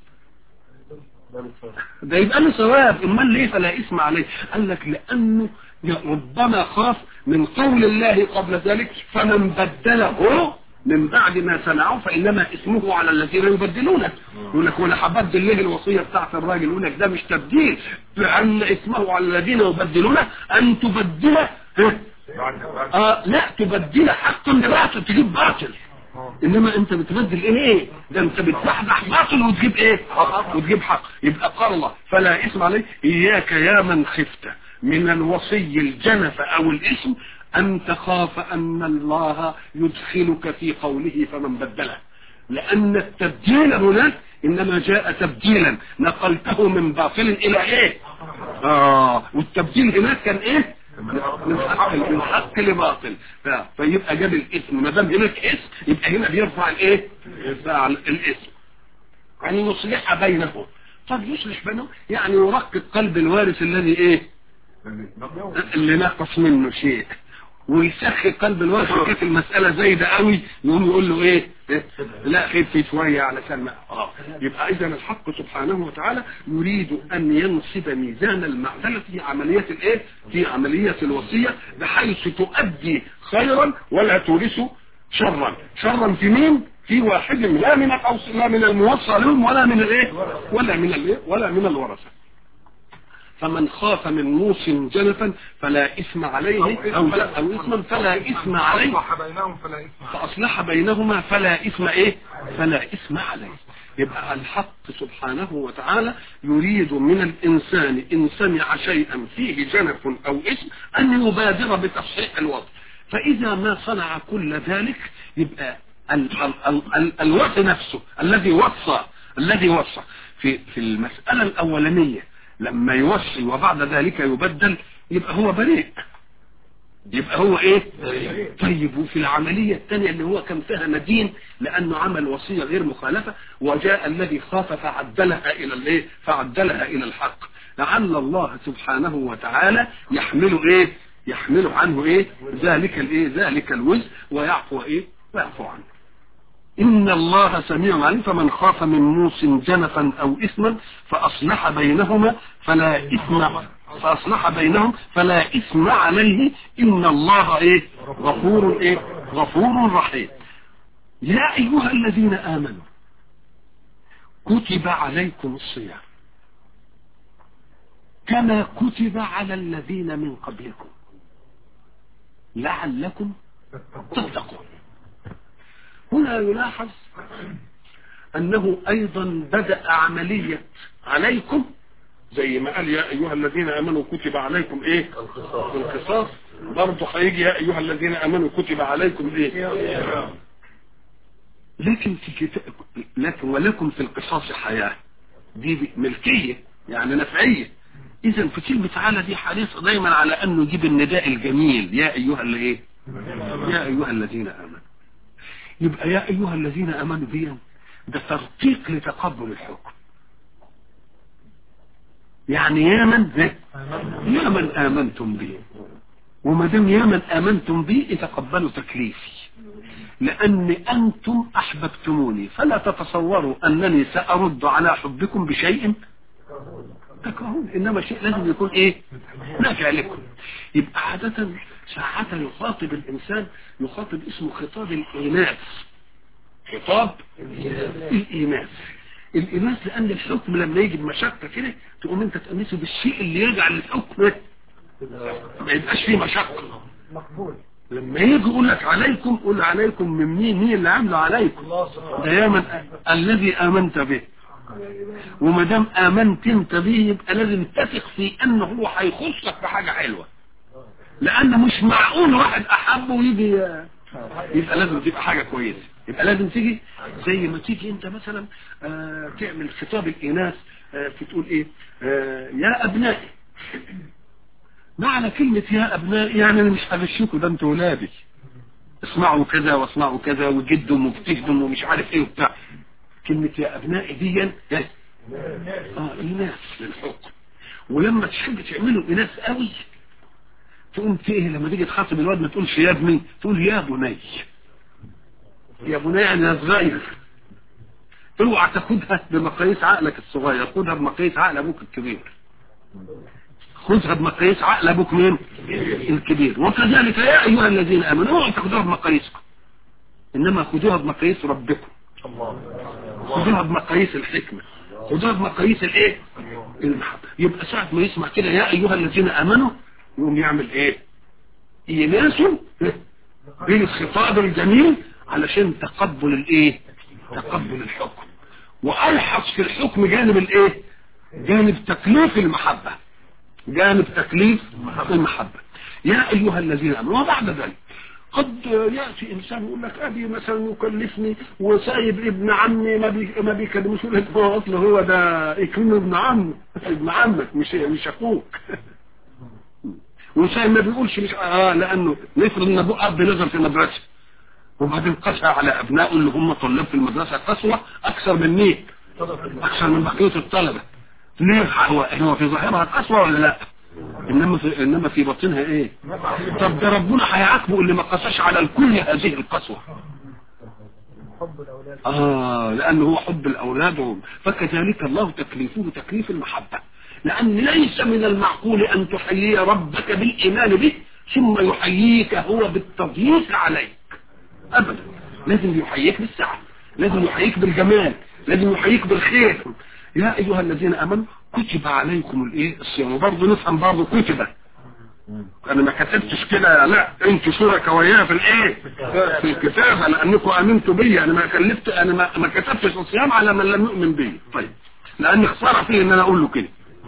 ده يبقى له ثواب امال ليه فلا اسم عليه قال لك لانه ربما خاف من قول الله قبل ذلك فمن بدله من بعد ما سمعه فانما اسمه على الذين يبدلونه يقول لك ولا هبدل ليه الوصيه بتاعت الراجل يقول لك ده مش تبديل لان اسمه على الذين يبدلونه ان تبدل ها؟ آه لا تبدل حقا بباطل تجيب باطل انما انت بتبدل ايه ده انت بتبحبح باطل وتجيب ايه وتجيب حق يبقى قال الله فلا اسم عليه اياك يا من خفت من الوصي الجنف او الاسم ان تخاف ان الله يدخلك في قوله فمن بدله لان التبديل هناك انما جاء تبديلا نقلته من باطل الى ايه اه والتبديل هناك كان ايه من حق من حق لباطل ف- فيبقى جاب الاسم ما دام هناك اسم يبقى هنا بيرفع الايه يرفع الاسم يعني يصلح بينهم طب يصلح بينهم يعني يرقق قلب الوارث الذي ايه اللي نقص منه شيء ويسخي قلب الوارث كانت المسألة زايدة قوي يقوم يقول له ايه إيه؟ لا خير في شوية علشان ما اه يبقى اذا الحق سبحانه وتعالى يريد ان ينصب ميزان المعدلة في عملية الايه في عملية الوصية بحيث تؤدي خيرا ولا تورث شرا شرا في مين في واحد لا من الأوص... لا من الموصى لهم ولا من الايه ولا من الايه ولا من الورثه فمن خاف من موس جنفا فلا إثم عليه أو, لا أو إثما فلا إثم عليه أصلح بينهم فلا إثم عليه. فأصلح بينهما فلا إثم إيه فلا إثم عليه يبقى الحق سبحانه وتعالى يريد من الإنسان إن سمع شيئا فيه جنف أو إثم أن يبادر بتصحيح الوضع فإذا ما صنع كل ذلك يبقى ال ال ال ال الوصي نفسه الذي وصى الذي وصى في في المسألة الأولانية لما يوصي وبعد ذلك يبدل يبقى هو بريء يبقى هو ايه طيب وفي العملية الثانية اللي هو كان فيها مدين لانه عمل وصية غير مخالفة وجاء الذي خاف فعدلها الى الايه فعدلها الى الحق لعل الله سبحانه وتعالى يحمله ايه يحمله عنه ايه ذلك الايه ذلك الوز ويعفو ايه ويعفو عنه إن الله سميع عليم فمن خاف من موس جنفا أو إثما فأصلح بينهما فلا إثم فأصلح بينهم فلا إثم عليه إن الله إيه غفور إيه غفور رحيم يا أيها الذين آمنوا كتب عليكم الصيام كما كتب على الذين من قبلكم لعلكم تتقون هنا يلاحظ انه ايضا بدأ عملية عليكم زي ما قال يا ايها الذين امنوا كتب عليكم ايه القصاص برضه هيجي يا ايها الذين امنوا كتب عليكم ايه لكن في كتاب لكن ولكم في القصاص حياة دي ملكية يعني نفعية اذا في كلمة تعالى دي حريصة دايما على انه يجيب النداء الجميل يا ايها اللي ايه يا ايها الذين امنوا يبقى يا ايها الذين امنوا دي ده ترقيق لتقبل الحكم يعني يا من يا من امنتم بي وما دام يا من امنتم بي تقبلوا تكليفي لان انتم احببتموني فلا تتصوروا انني سارد على حبكم بشيء تكرهون انما شيء لازم يكون ايه نافع لكم يبقى عادة ساعات يخاطب الانسان يخاطب اسمه خطاب الاناث خطاب الاناث الاناث لان الحكم لما يجي بمشقه كده تقوم انت تأنسه بالشيء اللي يجعل الحكم ما يبقاش فيه مشقه مقبول لما يجي يقول لك عليكم قول عليكم من مين مين اللي عامله عليكم ده يا من الذي امنت به وما دام امنت انت به يبقى لازم تثق في انه هو هيخصك بحاجه حلوه لان مش معقول واحد احبه ويجي يبقى لازم تبقى حاجه كويسه يبقى لازم تيجي زي ما تيجي انت مثلا آه تعمل خطاب الاناث آه تقول ايه آه يا ابنائي معنى كلمة يا ابنائي يعني انا مش هغشكوا ده انتوا ولادي اسمعوا كذا واسمعوا كذا وجدهم وبتجدهم ومش عارف ايه وبتاع كلمة يا ابنائي دي اه اناث للحكم ولما تحب تعملوا اناث قوي تقوم ايه لما تيجي تخاطب الواد ما تقولش يا ابني تقول يا بني يا بني يعني صغير اوعى تاخدها بمقاييس عقلك الصغير خدها بمقاييس عقل ابوك الكبير خذها بمقاييس عقل ابوك مين الكبير وكذلك يا ايها الذين امنوا اوعوا تاخدوها بمقاييسكم انما خذوها بمقاييس ربكم خذوها بمقاييس الحكمه خذوها بمقاييس الايه المحبه يبقى ساعه ما يسمع كده يا ايها الذين امنوا يقوم يعمل ايه يناسوا بين الخطاب الجميل علشان تقبل الايه تقبل الحكم والحظ في الحكم جانب الايه جانب تكليف المحبة جانب تكليف المحبة يا ايها الذين امنوا وبعد ذلك قد يأتي إنسان يقول لك أبي مثلا يكلفني وسايب ابن عمي ما بي ما بيكلموش يقول لك هو أصله هو ده يكون ابن عم ابن عمك مش مش أخوك وسايب ما بيقولش مش آه لأنه نفرض إن أبوه أب نزل في المدرسة وبعدين قسى على أبنائه اللي هم طلاب في المدرسة قسوة أكثر من مين؟ أكثر من بقية الطلبة ليه هو هو في ظاهرها قسوة ولا لا؟ انما في انما في باطنها ايه طب ده ربنا هيعاقبه اللي ما قساش على الكل هذه القسوه حب الأولاد اه لانه هو حب الاولاد فكذلك الله تكليفه تكليف المحبه لان ليس من المعقول ان تحيي ربك بالايمان به ثم يحييك هو بالتضييق عليك ابدا لازم يحييك بالسعه لازم يحييك بالجمال لازم يحييك بالخير يا ايها الذين امنوا كتب عليكم الايه الصيام وبرضه نفهم برضه كتب انا ما كتبتش كده لا انتوا شركاء وياه في الايه في الكتابه لانكم امنتوا بي انا ما كلفت انا ما, ما كتبتش الصيام على من لم يؤمن بي طيب لان خساره فيه ان انا اقول له كده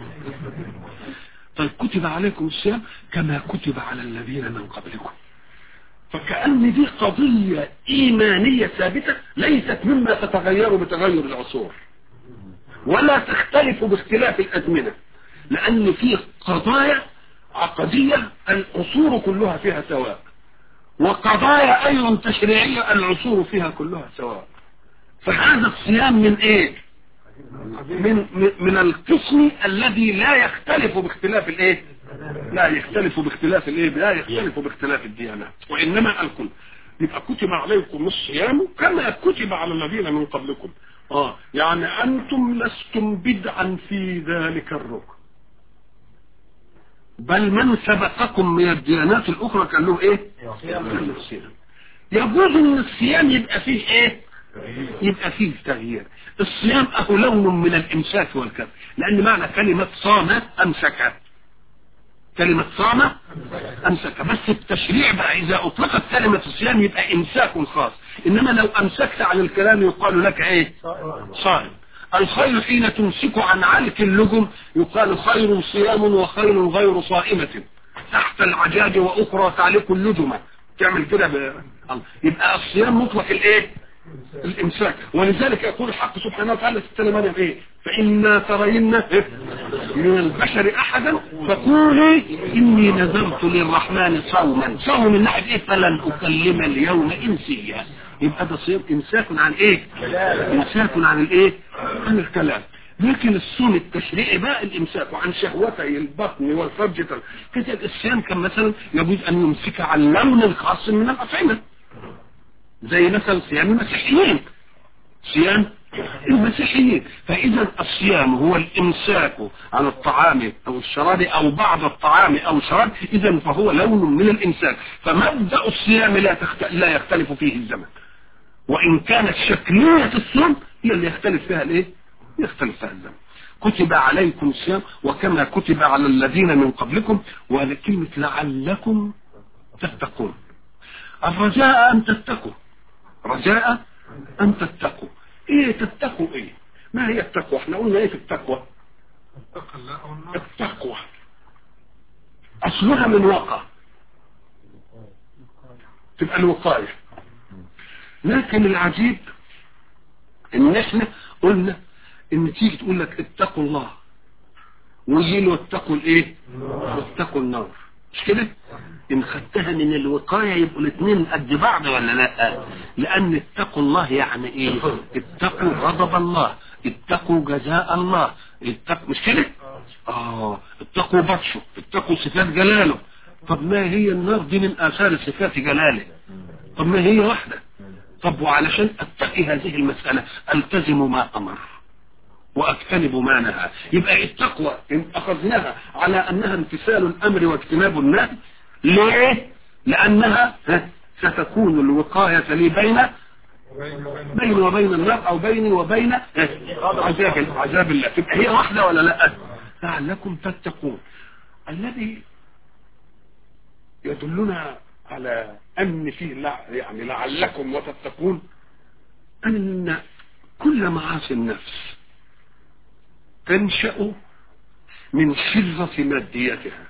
طيب كتب عليكم الصيام كما كتب على الذين من قبلكم فكأن دي قضية إيمانية ثابتة ليست مما تتغير بتغير العصور ولا تختلف باختلاف الأزمنة لأن في قضايا عقدية العصور كلها فيها سواء وقضايا أيضا تشريعية العصور فيها كلها سواء فهذا الصيام من ايه من, من القسم الذي لا يختلف باختلاف الايه لا يختلف باختلاف الايه لا يختلف باختلاف الديانات وانما الكل يبقى كتب عليكم الصيام كما كتب على الذين من قبلكم اه يعني انتم لستم بدعا في ذلك الركن بل من سبقكم من الديانات الاخرى كان له ايه كان له الصيام يجوز ان الصيام يبقى فيه ايه يبقى فيه تغيير الصيام اهو لون من الامساك والكف لان معنى كلمة صام امسك كلمة صام أمسك بس التشريع بقى إذا أطلقت كلمة الصيام يبقى إمساك خاص إنما لو أمسكت عن الكلام يقال لك إيه صائم الخير حين تمسك عن علك اللجم يقال خير صيام وخير غير صائمة تحت العجاج وأخرى تعلق اللجمة تعمل كده ب... يبقى الصيام مطلق الايه الامساك ولذلك يقول الحق سبحانه وتعالى في السنة مريم ايه فإما ترين من البشر احدا فقولي اني نذرت للرحمن صوما صوم من ناحية ايه فلن اكلم اليوم انسيا يبقى ده صيام امساك عن ايه امساك عن الايه عن الكلام لكن الصوم التشريعي بقى الامساك عن شهوتي البطن والفرج كده الصيام كان مثلا يجوز ان يمسك عن لون خاص من الاطعمه زي مثلا صيام المسيحيين صيام المسيحيين فاذا الصيام هو الامساك عن الطعام او الشراب او بعض الطعام او الشراب اذا فهو لون من الامساك فمبدا الصيام لا تخت... لا يختلف فيه الزمن وان كانت شكليه الصوم هي اللي يختلف فيها الايه يختلف فيها الزمن كتب عليكم الصيام وكما كتب على الذين من قبلكم وهذه كلمه لعلكم تتقون الرجاء ان تتقوا رجاء ان تتقوا ايه تتقوا ايه ما هي التقوى احنا قلنا ايه في التقوى التقوى اصلها من وقع تبقى الوقاية لكن العجيب ان احنا قلنا ان تيجي تقول لك اتقوا الله ويجي له اتقوا الايه اتقوا النار مش كده ان خدتها من الوقاية يبقوا الاثنين قد بعض ولا لا لان اتقوا الله يعني ايه اتقوا غضب الله اتقوا جزاء الله اتقوا مش كده اه اتقوا بطشه اتقوا صفات جلاله طب ما هي النار دي من اثار صفات جلاله طب ما هي واحدة طب وعلشان اتقي هذه المسألة التزم ما امر واجتنب ما نهى يبقى التقوى ان اخذناها على انها امتثال الامر واجتناب النهي ليه لانها ستكون الوقاية لي بين بيني وبين النار او بيني وبين عذاب عذاب الله تبقى هي واحدة ولا لا لعلكم تتقون الذي يدلنا على ان فيه لا يعني لعلكم وتتقون ان كل معاصي النفس تنشأ من شرة ماديتها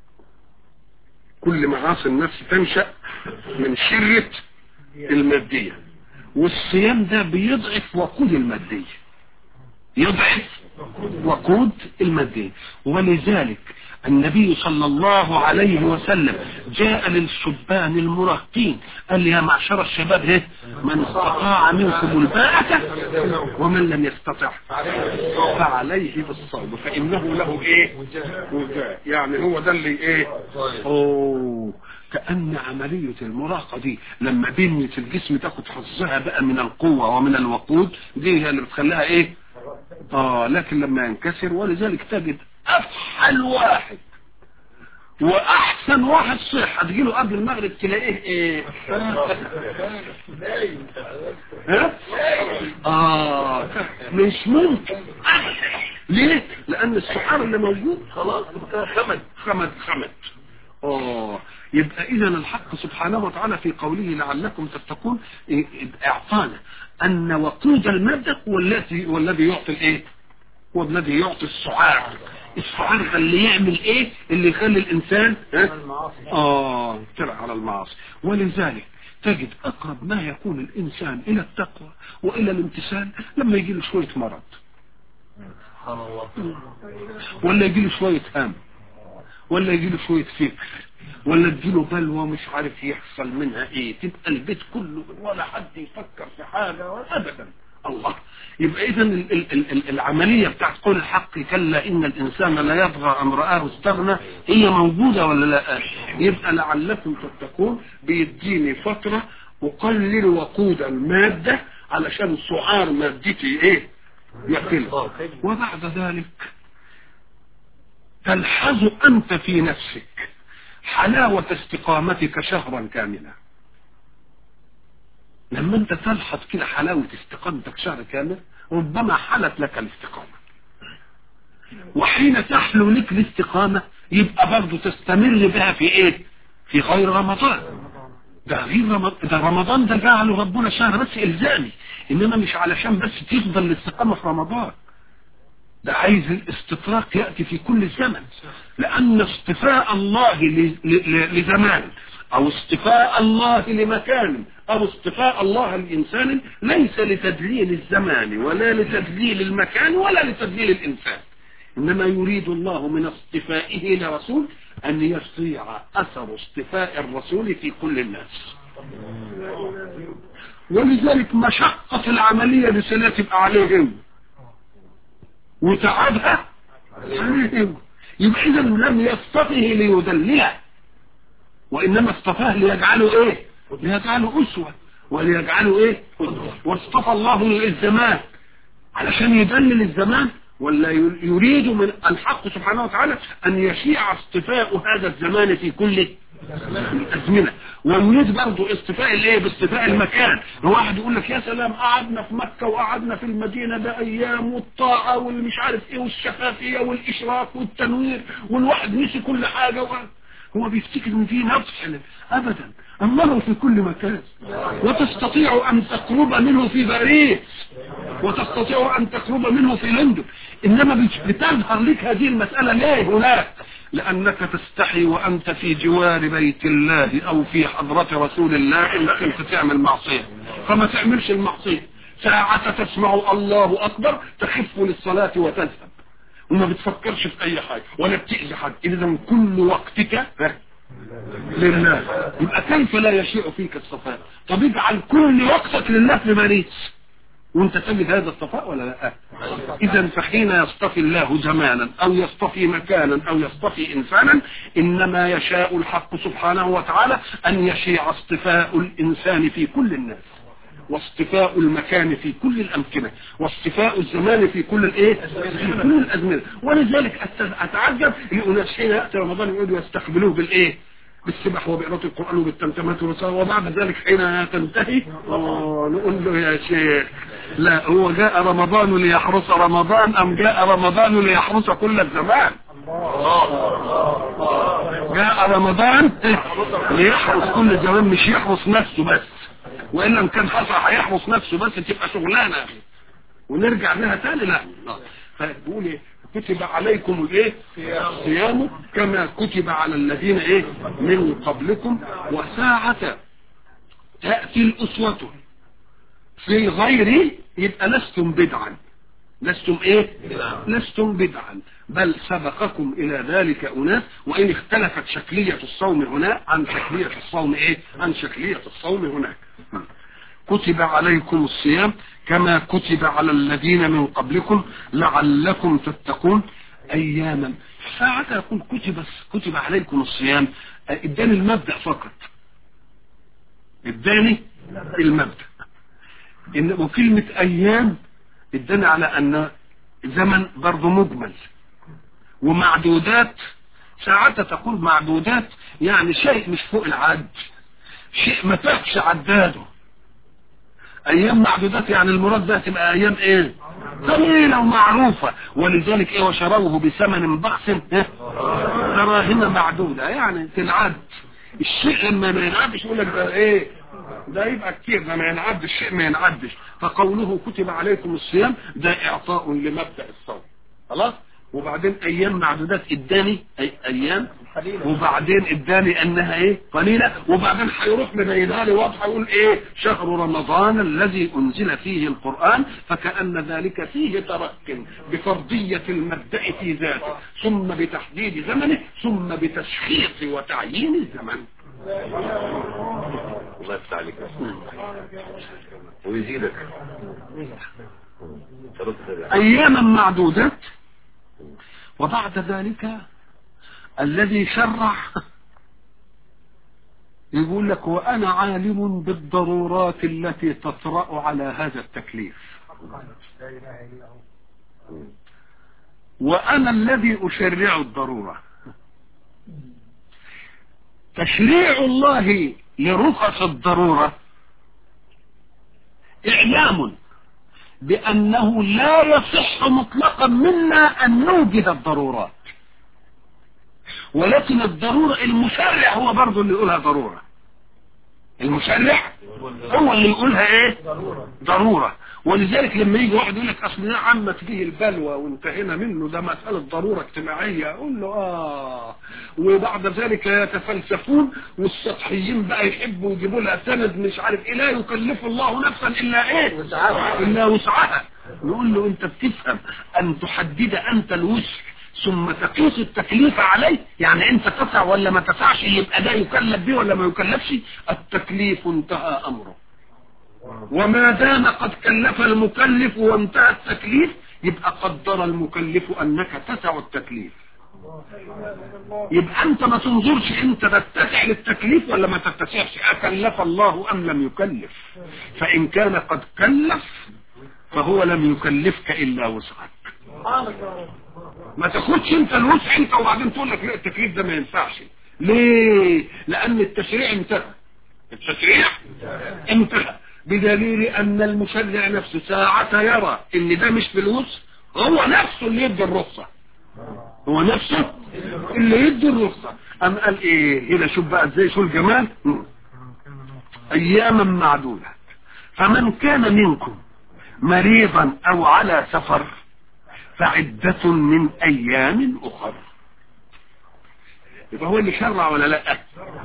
كل معاصي النفس تنشأ من شرة المادية والصيام ده بيضعف وقود المادية يضعف وقود المادية ولذلك النبي صلى الله عليه وسلم جاء للشبان المراهقين قال يا معشر الشباب ايه من استطاع منكم الباءة ومن لم يستطع فعليه بالصوم فإنه له ايه وجاء يعني هو ده اللي ايه اوه كأن عملية المراهقة دي لما بنية الجسم تاخد حظها بقى من القوة ومن الوقود دي هي اللي بتخليها ايه اه لكن لما ينكسر ولذلك تجد افحل واحد واحسن واحد صحة تجيله قبل المغرب تلاقيه ايه ها اه مش ممكن ليه لان السعار اللي موجود خلاص خمد خمد خمد اه يبقى اذا الحق سبحانه وتعالى في قوله لعلكم تتقون اعطانا ان وقود المادة هو الذي هو الذي يعطي الايه هو الذي يعطي السعار السعار ده اللي يعمل ايه اللي يخلي الانسان ها؟ اه ترى على المعاصي ولذلك تجد اقرب ما يكون الانسان الى التقوى والى الامتثال لما يجي له شويه مرض ولا يجي له شويه هم ولا يجي له شويه فكر ولا تجيله بلوى مش عارف يحصل منها ايه تبقى البيت كله ولا حد يفكر في حاجة ابدا الله يبقى اذا العملية بتاعت قول الحق كلا ان الانسان لا يطغى ام رآه استغنى هي موجودة ولا لا يبقى لعلكم تتقون بيديني فترة وقلل وقود المادة علشان سعار مادتي ايه يقل وبعد ذلك تلحظ انت في نفسك حلاوة استقامتك شهرا كاملا لما انت تلحظ كده حلاوة استقامتك شهر كامل ربما حلت لك الاستقامة وحين تحلو لك الاستقامة يبقى برضه تستمر بها في ايه في غير رمضان ده غير رمضان ده رمضان ده جعله ربنا شهر بس الزامي انما مش علشان بس تفضل الاستقامه في رمضان ده عايز الاستطراق يأتي في كل زمن لأن اصطفاء الله ل- ل- لزمان أو اصطفاء الله لمكان أو اصطفاء الله لإنسان ليس لتدليل الزمان ولا لتدليل المكان ولا لتدليل الإنسان إنما يريد الله من اصطفائه لرسول أن يستطيع أثر اصطفاء الرسول في كل الناس ولذلك مشقة العملية لسنة تبقى عليهم وتعبها عليهم يبقى إذا لم يصطفه ليدلله وإنما اصطفاه ليجعله إيه ليجعله أسوة وليجعله إيه واصطفى الله الزمان علشان يدلل الزمان ولا يريد من الحق سبحانه وتعالى أن يشيع اصطفاء هذا الزمان في كل الأزمنة ويريد برضه اصطفاء الايه باصطفاء المكان واحد يقول لك يا سلام قعدنا في مكة وقعدنا في المدينة بأيام والطاعة والمش عارف ايه والشفافية والإشراق والتنوير والواحد نسي كل حاجة و... هو بيفتكر ان في نفس ابدا الله في كل مكان وتستطيع ان تقرب منه في باريس وتستطيع ان تقرب منه في لندن انما بتظهر لك هذه المسألة ليه هناك لانك تستحي وانت في جوار بيت الله او في حضرة رسول الله انك انت تعمل معصية فما تعملش المعصية ساعة تسمع الله اكبر تخف للصلاة وتذهب وما بتفكرش في اي حاجة ولا بتأذي حد اذا كل وقتك لله يبقى كيف لا يشيع فيك الصفاء طب اجعل كل وقتك لله في باريس وانت تجد هذا الصفاء ولا لا اذا فحين يصطفي الله زمانا او يصطفي مكانا او يصطفي انسانا انما يشاء الحق سبحانه وتعالى ان يشيع اصطفاء الانسان في كل الناس واصطفاء المكان في كل الامكنه واصطفاء الزمان في كل الايه في كل الازمنه ولذلك اتعجب لاناس حين ياتي رمضان يقعدوا يستقبلوه بالايه بالسبح وبقراءة القرآن وبالتمتمات والرسالة وبعد ذلك حين تنتهي نقول له يا شيخ لا هو جاء رمضان ليحرس رمضان أم جاء رمضان ليحرس كل الزمان جاء رمضان ليحرس كل الزمان مش يحرس نفسه بس وإلا كان حصل هيحرس نفسه بس تبقى شغلانة ونرجع لها تاني لا فبقول ايه كتب عليكم الايه الصيام كما كتب على الذين ايه من قبلكم وساعة تأتي الأسوة في الغير يبقى لستم بدعا لستم ايه لستم بدعا بل سبقكم الى ذلك اناس وان اختلفت شكلية الصوم هنا عن شكلية الصوم ايه عن شكلية الصوم هناك كتب عليكم الصيام كما كتب على الذين من قبلكم لعلكم تتقون اياما ساعة يقول كتب كتب عليكم الصيام اداني المبدأ فقط اداني المبدأ إن وكلمة ايام اداني على ان زمن برضه مجمل ومعدودات ساعات تقول معدودات يعني شيء مش فوق العد شيء ما تحش عداده ايام معدودات يعني المراد ده تبقى ايام ايه طويلة ومعروفة ولذلك ايه وشروه بثمن بخس دراهم معدودة يعني تنعد الشيء لما ما ينعدش يقول لك ده ايه ده يبقى كتير ده ما ينعدش الشيء ما ينعدش فقوله كتب عليكم الصيام ده اعطاء لمبدأ الصوم خلاص وبعدين ايام معدودات اداني أي ايام وبعدين اداني انها ايه قليلة وبعدين هيروح مبينها لي واضحه يقول ايه شهر رمضان الذي انزل فيه القرآن فكأن ذلك فيه ترك بفرضية المبدأ في ذاته ثم بتحديد زمنه ثم بتشخيص وتعيين الزمن الله يفتح عليك ويزيدك اياما معدودات وبعد ذلك الذي شرع يقول لك وأنا عالم بالضرورات التي تطرأ على هذا التكليف وأنا الذي أشرع الضرورة تشريع الله لرخص الضرورة إعلام بأنه لا يصح مطلقا منا أن نوجد الضرورات ولكن الضرورة المشرع هو برضه اللي يقولها ضرورة المشرع هو اللي يقولها ايه ضرورة ولذلك لما يجي واحد يقول لك اصل ده عمت به البلوى وانتهينا منه ده مسألة ضرورة اجتماعية اقول له اه وبعد ذلك يتفلسفون والسطحيين بقى يحبوا يجيبوا لها سند مش عارف ايه لا يكلف الله نفسا الا ايه الا وسعها نقول له انت بتفهم ان تحدد انت الوسع ثم تقيس التكليف عليه يعني انت تسع ولا ما تسعش يبقى ده يكلف به ولا ما يكلفش التكليف انتهى امره وما دام قد كلف المكلف وانتهى التكليف يبقى قدر المكلف انك تسع التكليف يبقى انت ما تنظرش انت تتسع للتكليف ولا ما تتسعش اكلف الله ام لم يكلف فان كان قد كلف فهو لم يكلفك الا وسعك ما تاخدش انت الوسع انت وبعدين تقول لك لا التكليف ده ما ينفعش ليه لان التشريع انتهى التشريع انتهى بدليل ان المشرع نفسه ساعة يرى ان ده مش فلوس هو نفسه اللي يدي الرخصة هو نفسه اللي يدي الرخصة ام قال ايه هنا شوف بقى ازاي شو الجمال اياما معدودة فمن كان منكم مريضا او على سفر فعدة من ايام اخر يبقى هو اللي شرع ولا لا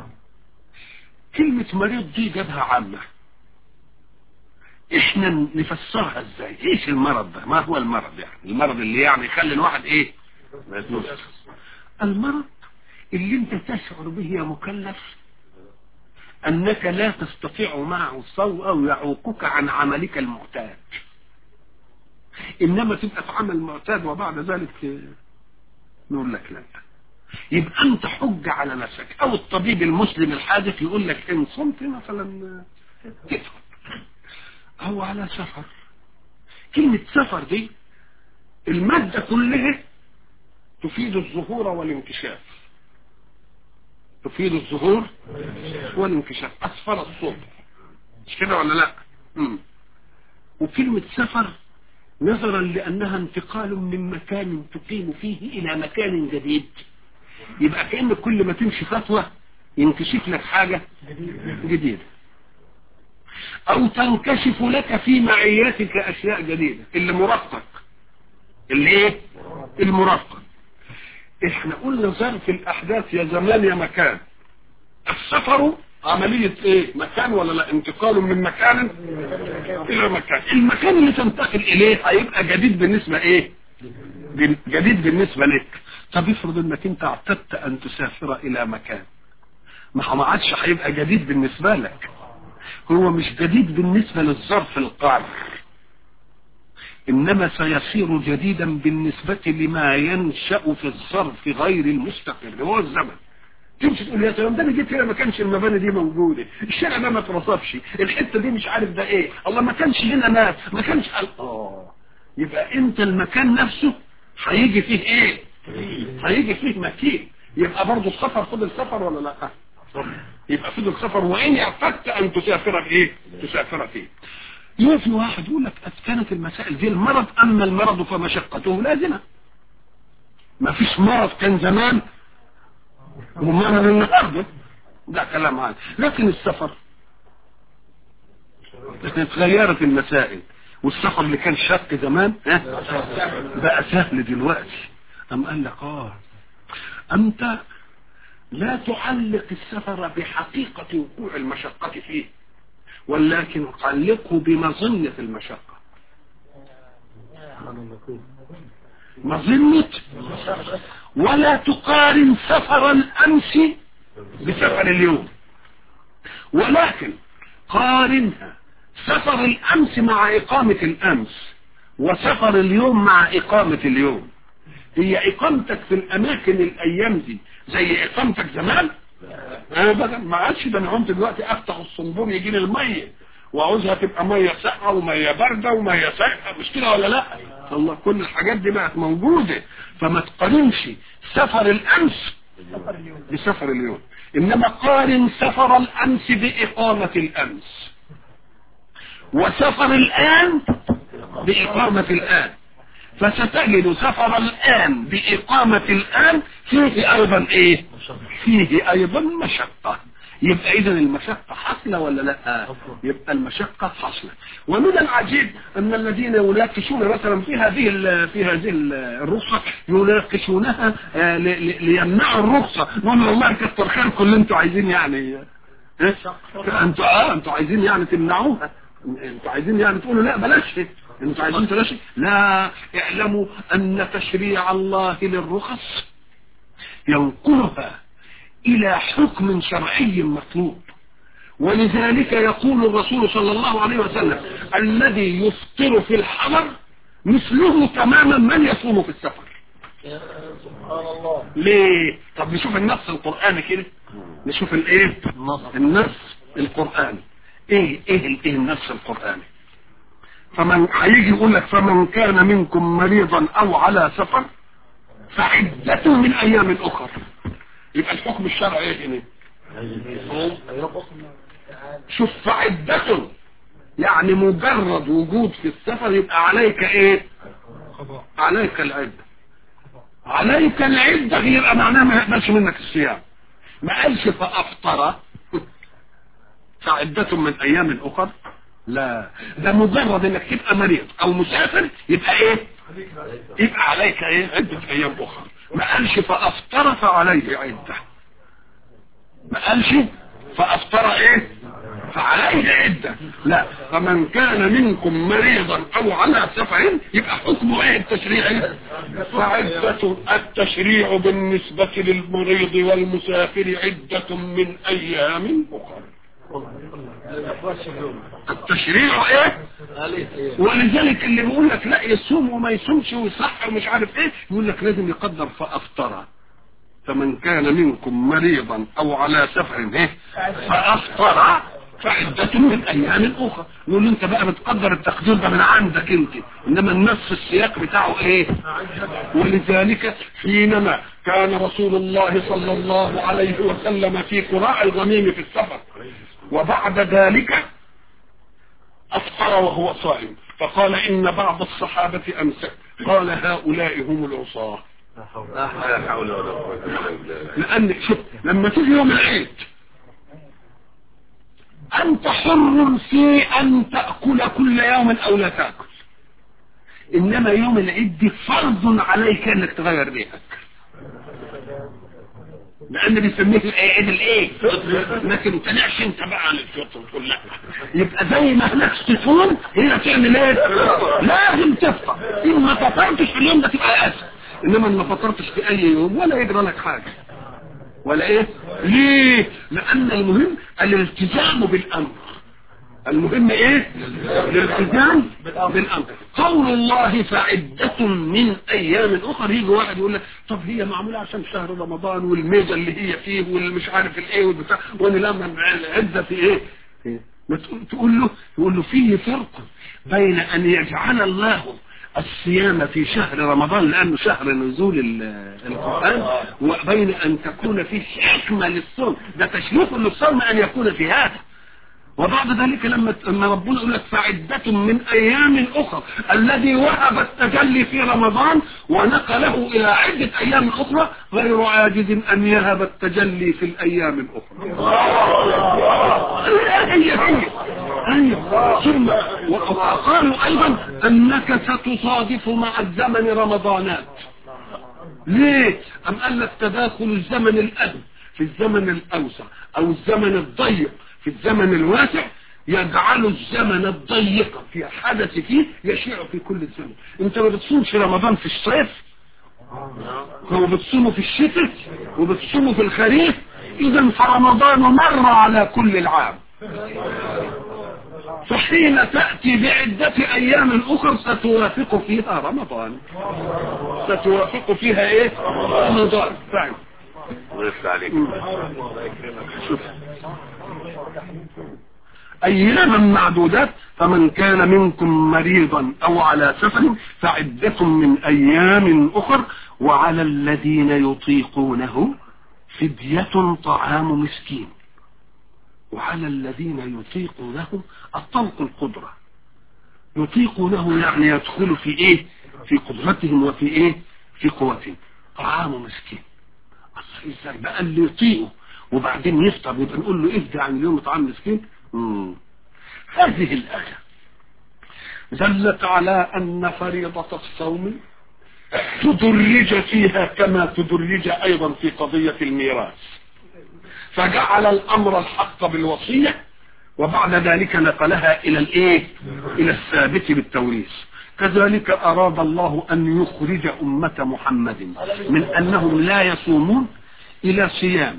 كلمة مريض دي جابها عامة احنا نفسرها ازاي ايش المرض ده ما هو المرض يعني المرض اللي يعني يخلي الواحد ايه ما يتوسع المرض اللي انت تشعر به يا مكلف انك لا تستطيع معه الصوء او يعوقك عن عملك المعتاد انما تبقى في عمل معتاد وبعد ذلك نقول لك لا يبقى انت حج على نفسك او الطبيب المسلم الحادث يقول لك ان صمت مثلا تفهم هو على سفر كلمة سفر دي المادة كلها تفيد الظهور والانكشاف تفيد الظهور والانكشاف أسفر الصبح مش كده ولا لا مم. وكلمة سفر نظرا لأنها انتقال من مكان تقيم فيه إلى مكان جديد يبقى كأن كل ما تمشي خطوة ينكشف لك حاجة جديدة او تنكشف لك في معيتك اشياء جديدة اللي مرافقك اللي ايه المرافقة احنا قلنا ظرف الاحداث يا زمان يا مكان السفر عملية ايه مكان ولا لا انتقال من مكان الى مكان المكان اللي تنتقل اليه هيبقى جديد بالنسبة ايه جديد بالنسبة لك طب افرض انك انت اعتدت ان تسافر الى مكان ما ما عادش هيبقى جديد بالنسبة لك هو مش جديد بالنسبة للظرف القار انما سيصير جديدا بالنسبة لما ينشأ في الظرف غير المستقر هو الزمن تمشي تقول يا سلام ده انا جيت هنا ما كانش المباني دي موجوده الشارع ده ما اترصفش الحته دي مش عارف ده ايه الله ما كانش هنا ناس ما كانش اه يبقى انت المكان نفسه هيجي فيه ايه هيجي فيه مكين يبقى برضه السفر خد السفر ولا لا يبقى فضل سفر وإن اعتدت أن تسافر فيه تسافر فيه يوفي واحد يقول لك كانت المسائل دي المرض أما المرض فمشقته لازمة ما فيش مرض كان زمان ومرض النهارده ده كلام عادي لكن السفر اتغيرت المسائل والسفر اللي كان شق زمان ها بقى سهل دلوقتي أم قال لك اه أنت لا تعلق السفر بحقيقة وقوع المشقة فيه ولكن علقه بمظنة المشقة مظنة ولا تقارن سفر الأمس بسفر اليوم ولكن قارنها سفر الأمس مع إقامة الأمس وسفر اليوم مع إقامة اليوم هي إقامتك في الأماكن الأيام دي زي إقامتك زمان ابدا ما عادش ده انا قمت دلوقتي افتح الصنبور يجي لي الميه وعاوزها تبقى ميه ساقعه وميه بارده وميه ساقعه مش كده ولا لا الله كل الحاجات دي بقت موجوده فما تقارنش سفر الامس بسفر اليوم انما قارن سفر الامس باقامه الامس وسفر الان باقامه الان فستجد سفر الآن بإقامة الآن فيه أيضا إيه فيه أيضا مشقة يبقى إذا المشقة حصلة ولا لا يبقى المشقة حصلة ومن العجيب أن الذين يناقشون مثلا في هذه ال- في هذه ال- الرخصة يناقشونها آه، ل- ل- ليمنعوا الرخصة نقول والله كتر خيركم اللي انتوا عايزين يعني إيه؟ انتوا اه انتوا عايزين يعني تمنعوها انتوا عايزين يعني تقولوا لا بلاش انتوا عايزين بلاش لا اعلموا ان تشريع الله للرخص ينقلها الى حكم شرعي مطلوب ولذلك يقول الرسول صلى الله عليه وسلم الذي يفطر في الحضر مثله تماما من يصوم في السفر يا سبحان الله ليه طب نشوف النص القرآني كده نشوف الايه النص القرآني ايه ايه ال- ايه النص القرآني فمن هيجي يقول لك فمن كان منكم مريضا او على سفر فعدته من ايام اخر يبقى الحكم الشرعي ايه هنا شوف فعدة يعني مجرد وجود في السفر يبقى عليك ايه عليك العدة عليك العدة يبقى معناه ما يقبلش منك الصيام ما قالش فأفطر فعدة من أيام أخر لا ده مجرد انك تبقى مريض او مسافر يبقى ايه يبقى عليك ايه عدة ايام اخر ما قالش فافطر فعليه عدة ما قالش فافطر ايه فعليه عدة لا فمن كان منكم مريضا او على سفر يبقى حكمه ايه التشريعي فعدة التشريع بالنسبة للمريض والمسافر عدة من ايام اخر التشريع ايه ولذلك اللي بيقول لك لا يصوم وما يصومش ويصح ومش عارف ايه يقول لك لازم يقدر فافطر فمن كان منكم مريضا او على سفر ايه فافطر فعدة من ايام اخرى يقول له انت بقى بتقدر التقدير ده من عندك انت انما النص السياق بتاعه ايه ولذلك حينما كان رسول الله صلى الله عليه وسلم في قراء الغميم في السفر وبعد ذلك أفطر وهو صائم فقال إن بعض الصحابة أمسك قال هؤلاء هم العصاة لا حول ولا قوة إلا بالله لأن شوف لما تيجي يوم العيد أنت حر في أن تأكل كل يوم أو لا تأكل إنما يوم العيد دي فرض عليك أنك تغير ريحك لأن بيسميه العيد الإيه لكن ما تنعش أنت بقى عن الفطر وتقول لا يبقى زي ما هناك تصوم هنا تعمل إيه لازم تفطر إن ما فطرتش في اليوم ده تبقى أسف إنما إن ما فطرتش في أي يوم ولا يجرى لك حاجة ولا ايه ليه لان المهم الالتزام بالامر المهم ايه الالتزام بالامر قول الله فعدة من ايام اخرى يجي واحد يقول لك طب هي معمولة عشان شهر رمضان والميزة اللي هي فيه والمش عارف الايه والبتاع وانا لما العدة في ايه ما تقول تقول له تقول له فيه فرق بين ان يجعل الله الصيام في شهر رمضان لأنه شهر نزول ال- القرآن وبين أن تكون فيه حكمة للصوم ده تشريف للصوم أن يكون في هذا وبعد ذلك لما لما ربنا يقول لك فعدة من أيام أخرى الذي وهب التجلي في رمضان ونقله إلى عدة أيام أخرى غير عاجز أن يهب التجلي في الأيام الأخرى هي هي أيوة. ثم وقالوا أيضا أنك ستصادف مع الزمن رمضانات ليه أم قال لك تداخل الزمن الأدب في الزمن الأوسع أو الزمن الضيق في الزمن الواسع يجعل الزمن الضيق في حدث فيه يشيع في كل الزمن انت ما بتصومش رمضان في الصيف هو بتصومه في الشتاء وبتصومه في الخريف اذا فرمضان مر على كل العام فحين تأتي بعدة أيام أخر ستوافق فيها رمضان ستوافق فيها إيه رمضان فعلا الله يفتح عليك شوف أياما معدودات فمن كان منكم مريضا أو على سفر فعدة من أيام أخر وعلى الذين يطيقونه فدية طعام مسكين وعلى الذين يطيقونه الطلق القدرة يطيقونه يعني يدخل في ايه في قدرتهم وفي ايه في قوتهم طعام مسكين الله ازاي بقى اللي يطيقه وبعدين يفطر يبقى نقول له افدى عن اليوم طعام مسكين مم. هذه الآية دلت على أن فريضة الصوم تدرج فيها كما تدرج أيضا في قضية الميراث فجعل الأمر الحق بالوصية وبعد ذلك نقلها إلى الإيه إلى الثابت بالتوريث كذلك أراد الله أن يخرج أمة محمد من أنهم لا يصومون إلى صيام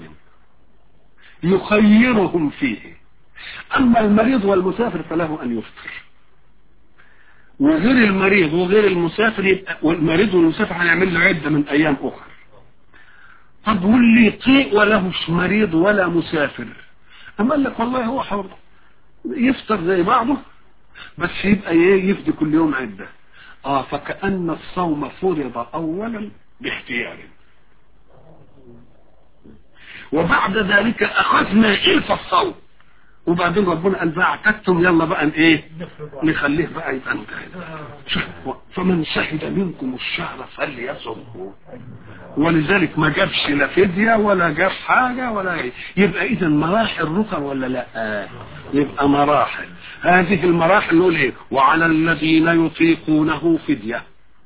يخيرهم فيه أما المريض والمسافر فله أن يفطر وغير المريض وغير المسافر يبقى والمريض والمسافر هنعمل له عدة من أيام أخرى طب واللي يطيق ولهش مريض ولا مسافر أما قال لك والله هو حر يفطر زي بعضه بس يبقى ايه يفدي كل يوم عدة اه فكأن الصوم فرض اولا باختيار وبعد ذلك اخذنا الف الصوم وبعدين ربنا قال بقى اعتدتم يلا بقى ايه نخليه بقى يبقى انتهى شوف، فمن شهد منكم الشهر فليصمه ولذلك ما جابش لا فدية ولا جاب حاجة ولا ايه يبقى اذا مراحل ركن ولا لا آه. يبقى مراحل هذه المراحل نقول ايه وعلى الذين يطيقونه فدية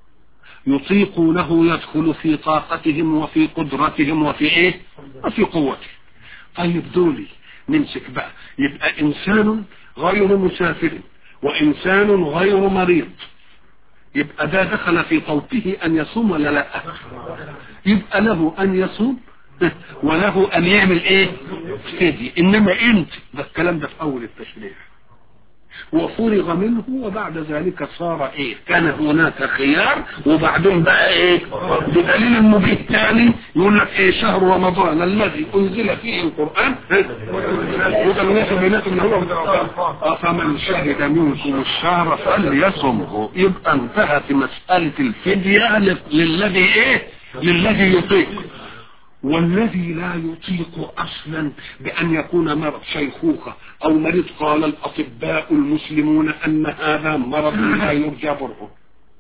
يطيقونه يدخل في طاقتهم وفي قدرتهم وفي ايه وفي قوتهم طيب دولي نمسك بقى يبقى انسان غير مسافر وانسان غير مريض يبقى ده دخل في طوقه ان يصوم ولا لا يبقى له ان يصوم وله ان يعمل ايه فدي انما انت ده الكلام ده في اول التشريع وفرغ منه وبعد ذلك صار ايه كان هناك خيار وبعدين بقى ايه بدليل المبين الثاني يقول لك ايه شهر رمضان الذي انزل فيه القران هدى الناس بينات من هو آه، فمن شهد منكم الشهر فليصمه يبقى انتهت مساله الفديه لل- للذي ايه للذي يطيق والذي لا يطيق اصلا بان يكون مرض شيخوخه او مريض قال الاطباء المسلمون ان هذا مرض لا يرجى برؤه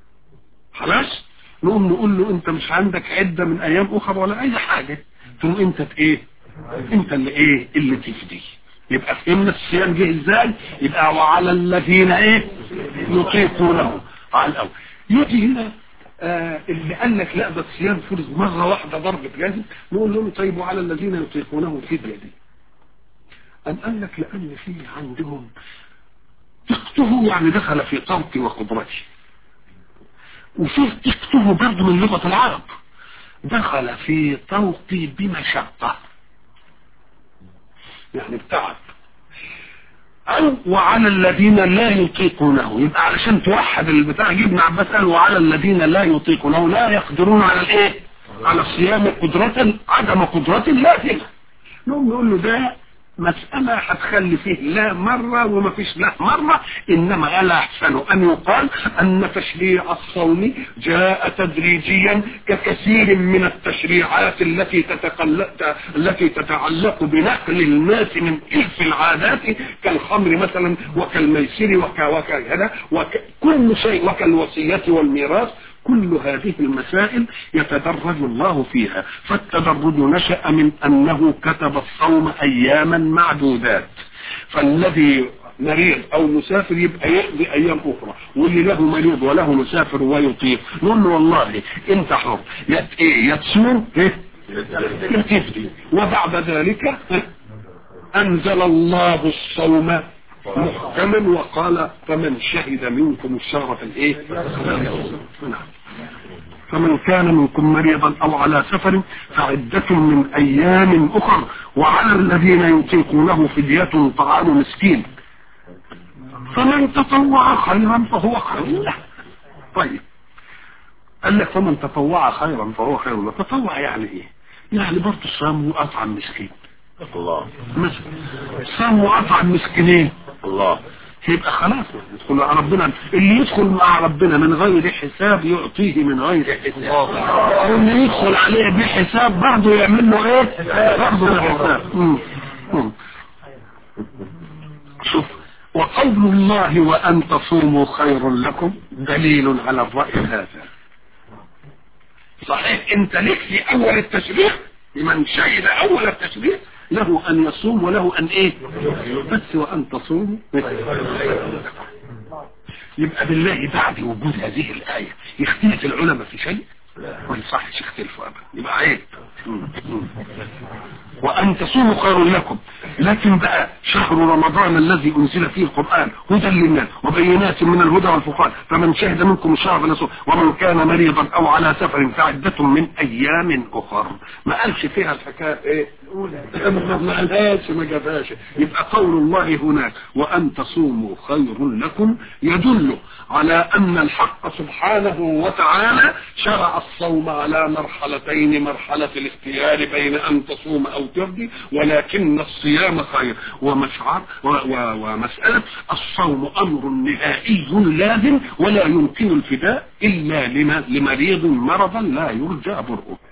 خلاص نقوم نقول له انت مش عندك عده من ايام اخرى ولا اي حاجه تقوم انت ت- ايه انت اللي ايه اللي تفدي يبقى فهمنا الصيام جه ازاي يبقى وعلى الذين ايه يطيقونه على الاول يجي هنا آه اللي قال لك لا ده الصيام فرض مره واحده ضربه جازم نقول لهم طيب وعلى الذين يطيقونه فديه دي أم قال لك لأن في عندهم طاقته يعني دخل في طاقتي وقدرتي وفي طاقته برضه من لغة العرب دخل في طوقي بمشقة يعني بتعب أو وعلى الذين لا يطيقونه يبقى علشان توحد البتاع جبنا عباس قال وعلى الذين لا يطيقونه لا يقدرون على الايه على الصيام قدرة عدم قدرة لازمة نقوم نقول له ده مسألة هتخلي فيه لا مرة وما فيش لا مرة إنما ألا أحسن أن يقال أن تشريع الصوم جاء تدريجيا ككثير من التشريعات التي تتقلق التي تتعلق بنقل الناس من إلف العادات كالخمر مثلا وكالميسر وك وكذا وكل شيء وكالوصية والميراث كل هذه المسائل يتدرج الله فيها فالتدرج نشأ من أنه كتب الصوم أياما معدودات فالذي مريض أو مسافر يبقى يقضي أيام أخرى واللي له مريض وله مسافر ويطيق نقول له والله أنت حر يت إيه يتصوم إيه يتفدي وبعد ذلك أنزل الله الصوم محكما وقال فمن شهد منكم الشهر في الايه نعم فمن كان منكم مريضا او على سفر فعدة من ايام اخر وعلى الذين يطيقونه فدية طعام مسكين فمن تطوع خيرا فهو خير له طيب قال لك فمن تطوع خيرا فهو خير له تطوع يعني ايه يعني برضه الصيام واطعم مسكين الله مثلا صام واطعم مسكينين الله يبقى خلاص يدخل على ربنا اللي يدخل مع ربنا من غير حساب يعطيه من غير حساب واللي يدخل عليه بحساب برضه يعمل له ايه برضه بحساب مم. مم. شوف و- وقول الله وأن تصوموا خير لكم دليل على الرأي هذا صحيح انت لك في اول التشريع لمن شهد اول التشريع له ان يصوم وله ان ايه بس وان تصوموا يبقى بالله بعد وجود هذه الآية يختلف العلماء في شيء ما يصحش يختلفوا ابدا يبقى عيب وان تصوموا خير لكم لكن بقى شهر رمضان الذي انزل فيه القران هدى للناس وبينات من الهدى والفرقان فمن شهد منكم الشهر فليصوم ومن كان مريضا او على سفر فعدة من ايام اخر ما قالش فيها الحكايه ايه ما قالهاش ما جابهاش يبقى قول الله هناك وان تصوموا خير لكم يدل على ان الحق سبحانه وتعالى شرع الصوم على مرحلتين مرحلة الاختيار بين ان تصوم او ترضي ولكن الصيام خير ومشعر و و ومسألة الصوم امر نهائي لازم ولا يمكن الفداء الا لما لمريض مرضا لا يرجى برؤه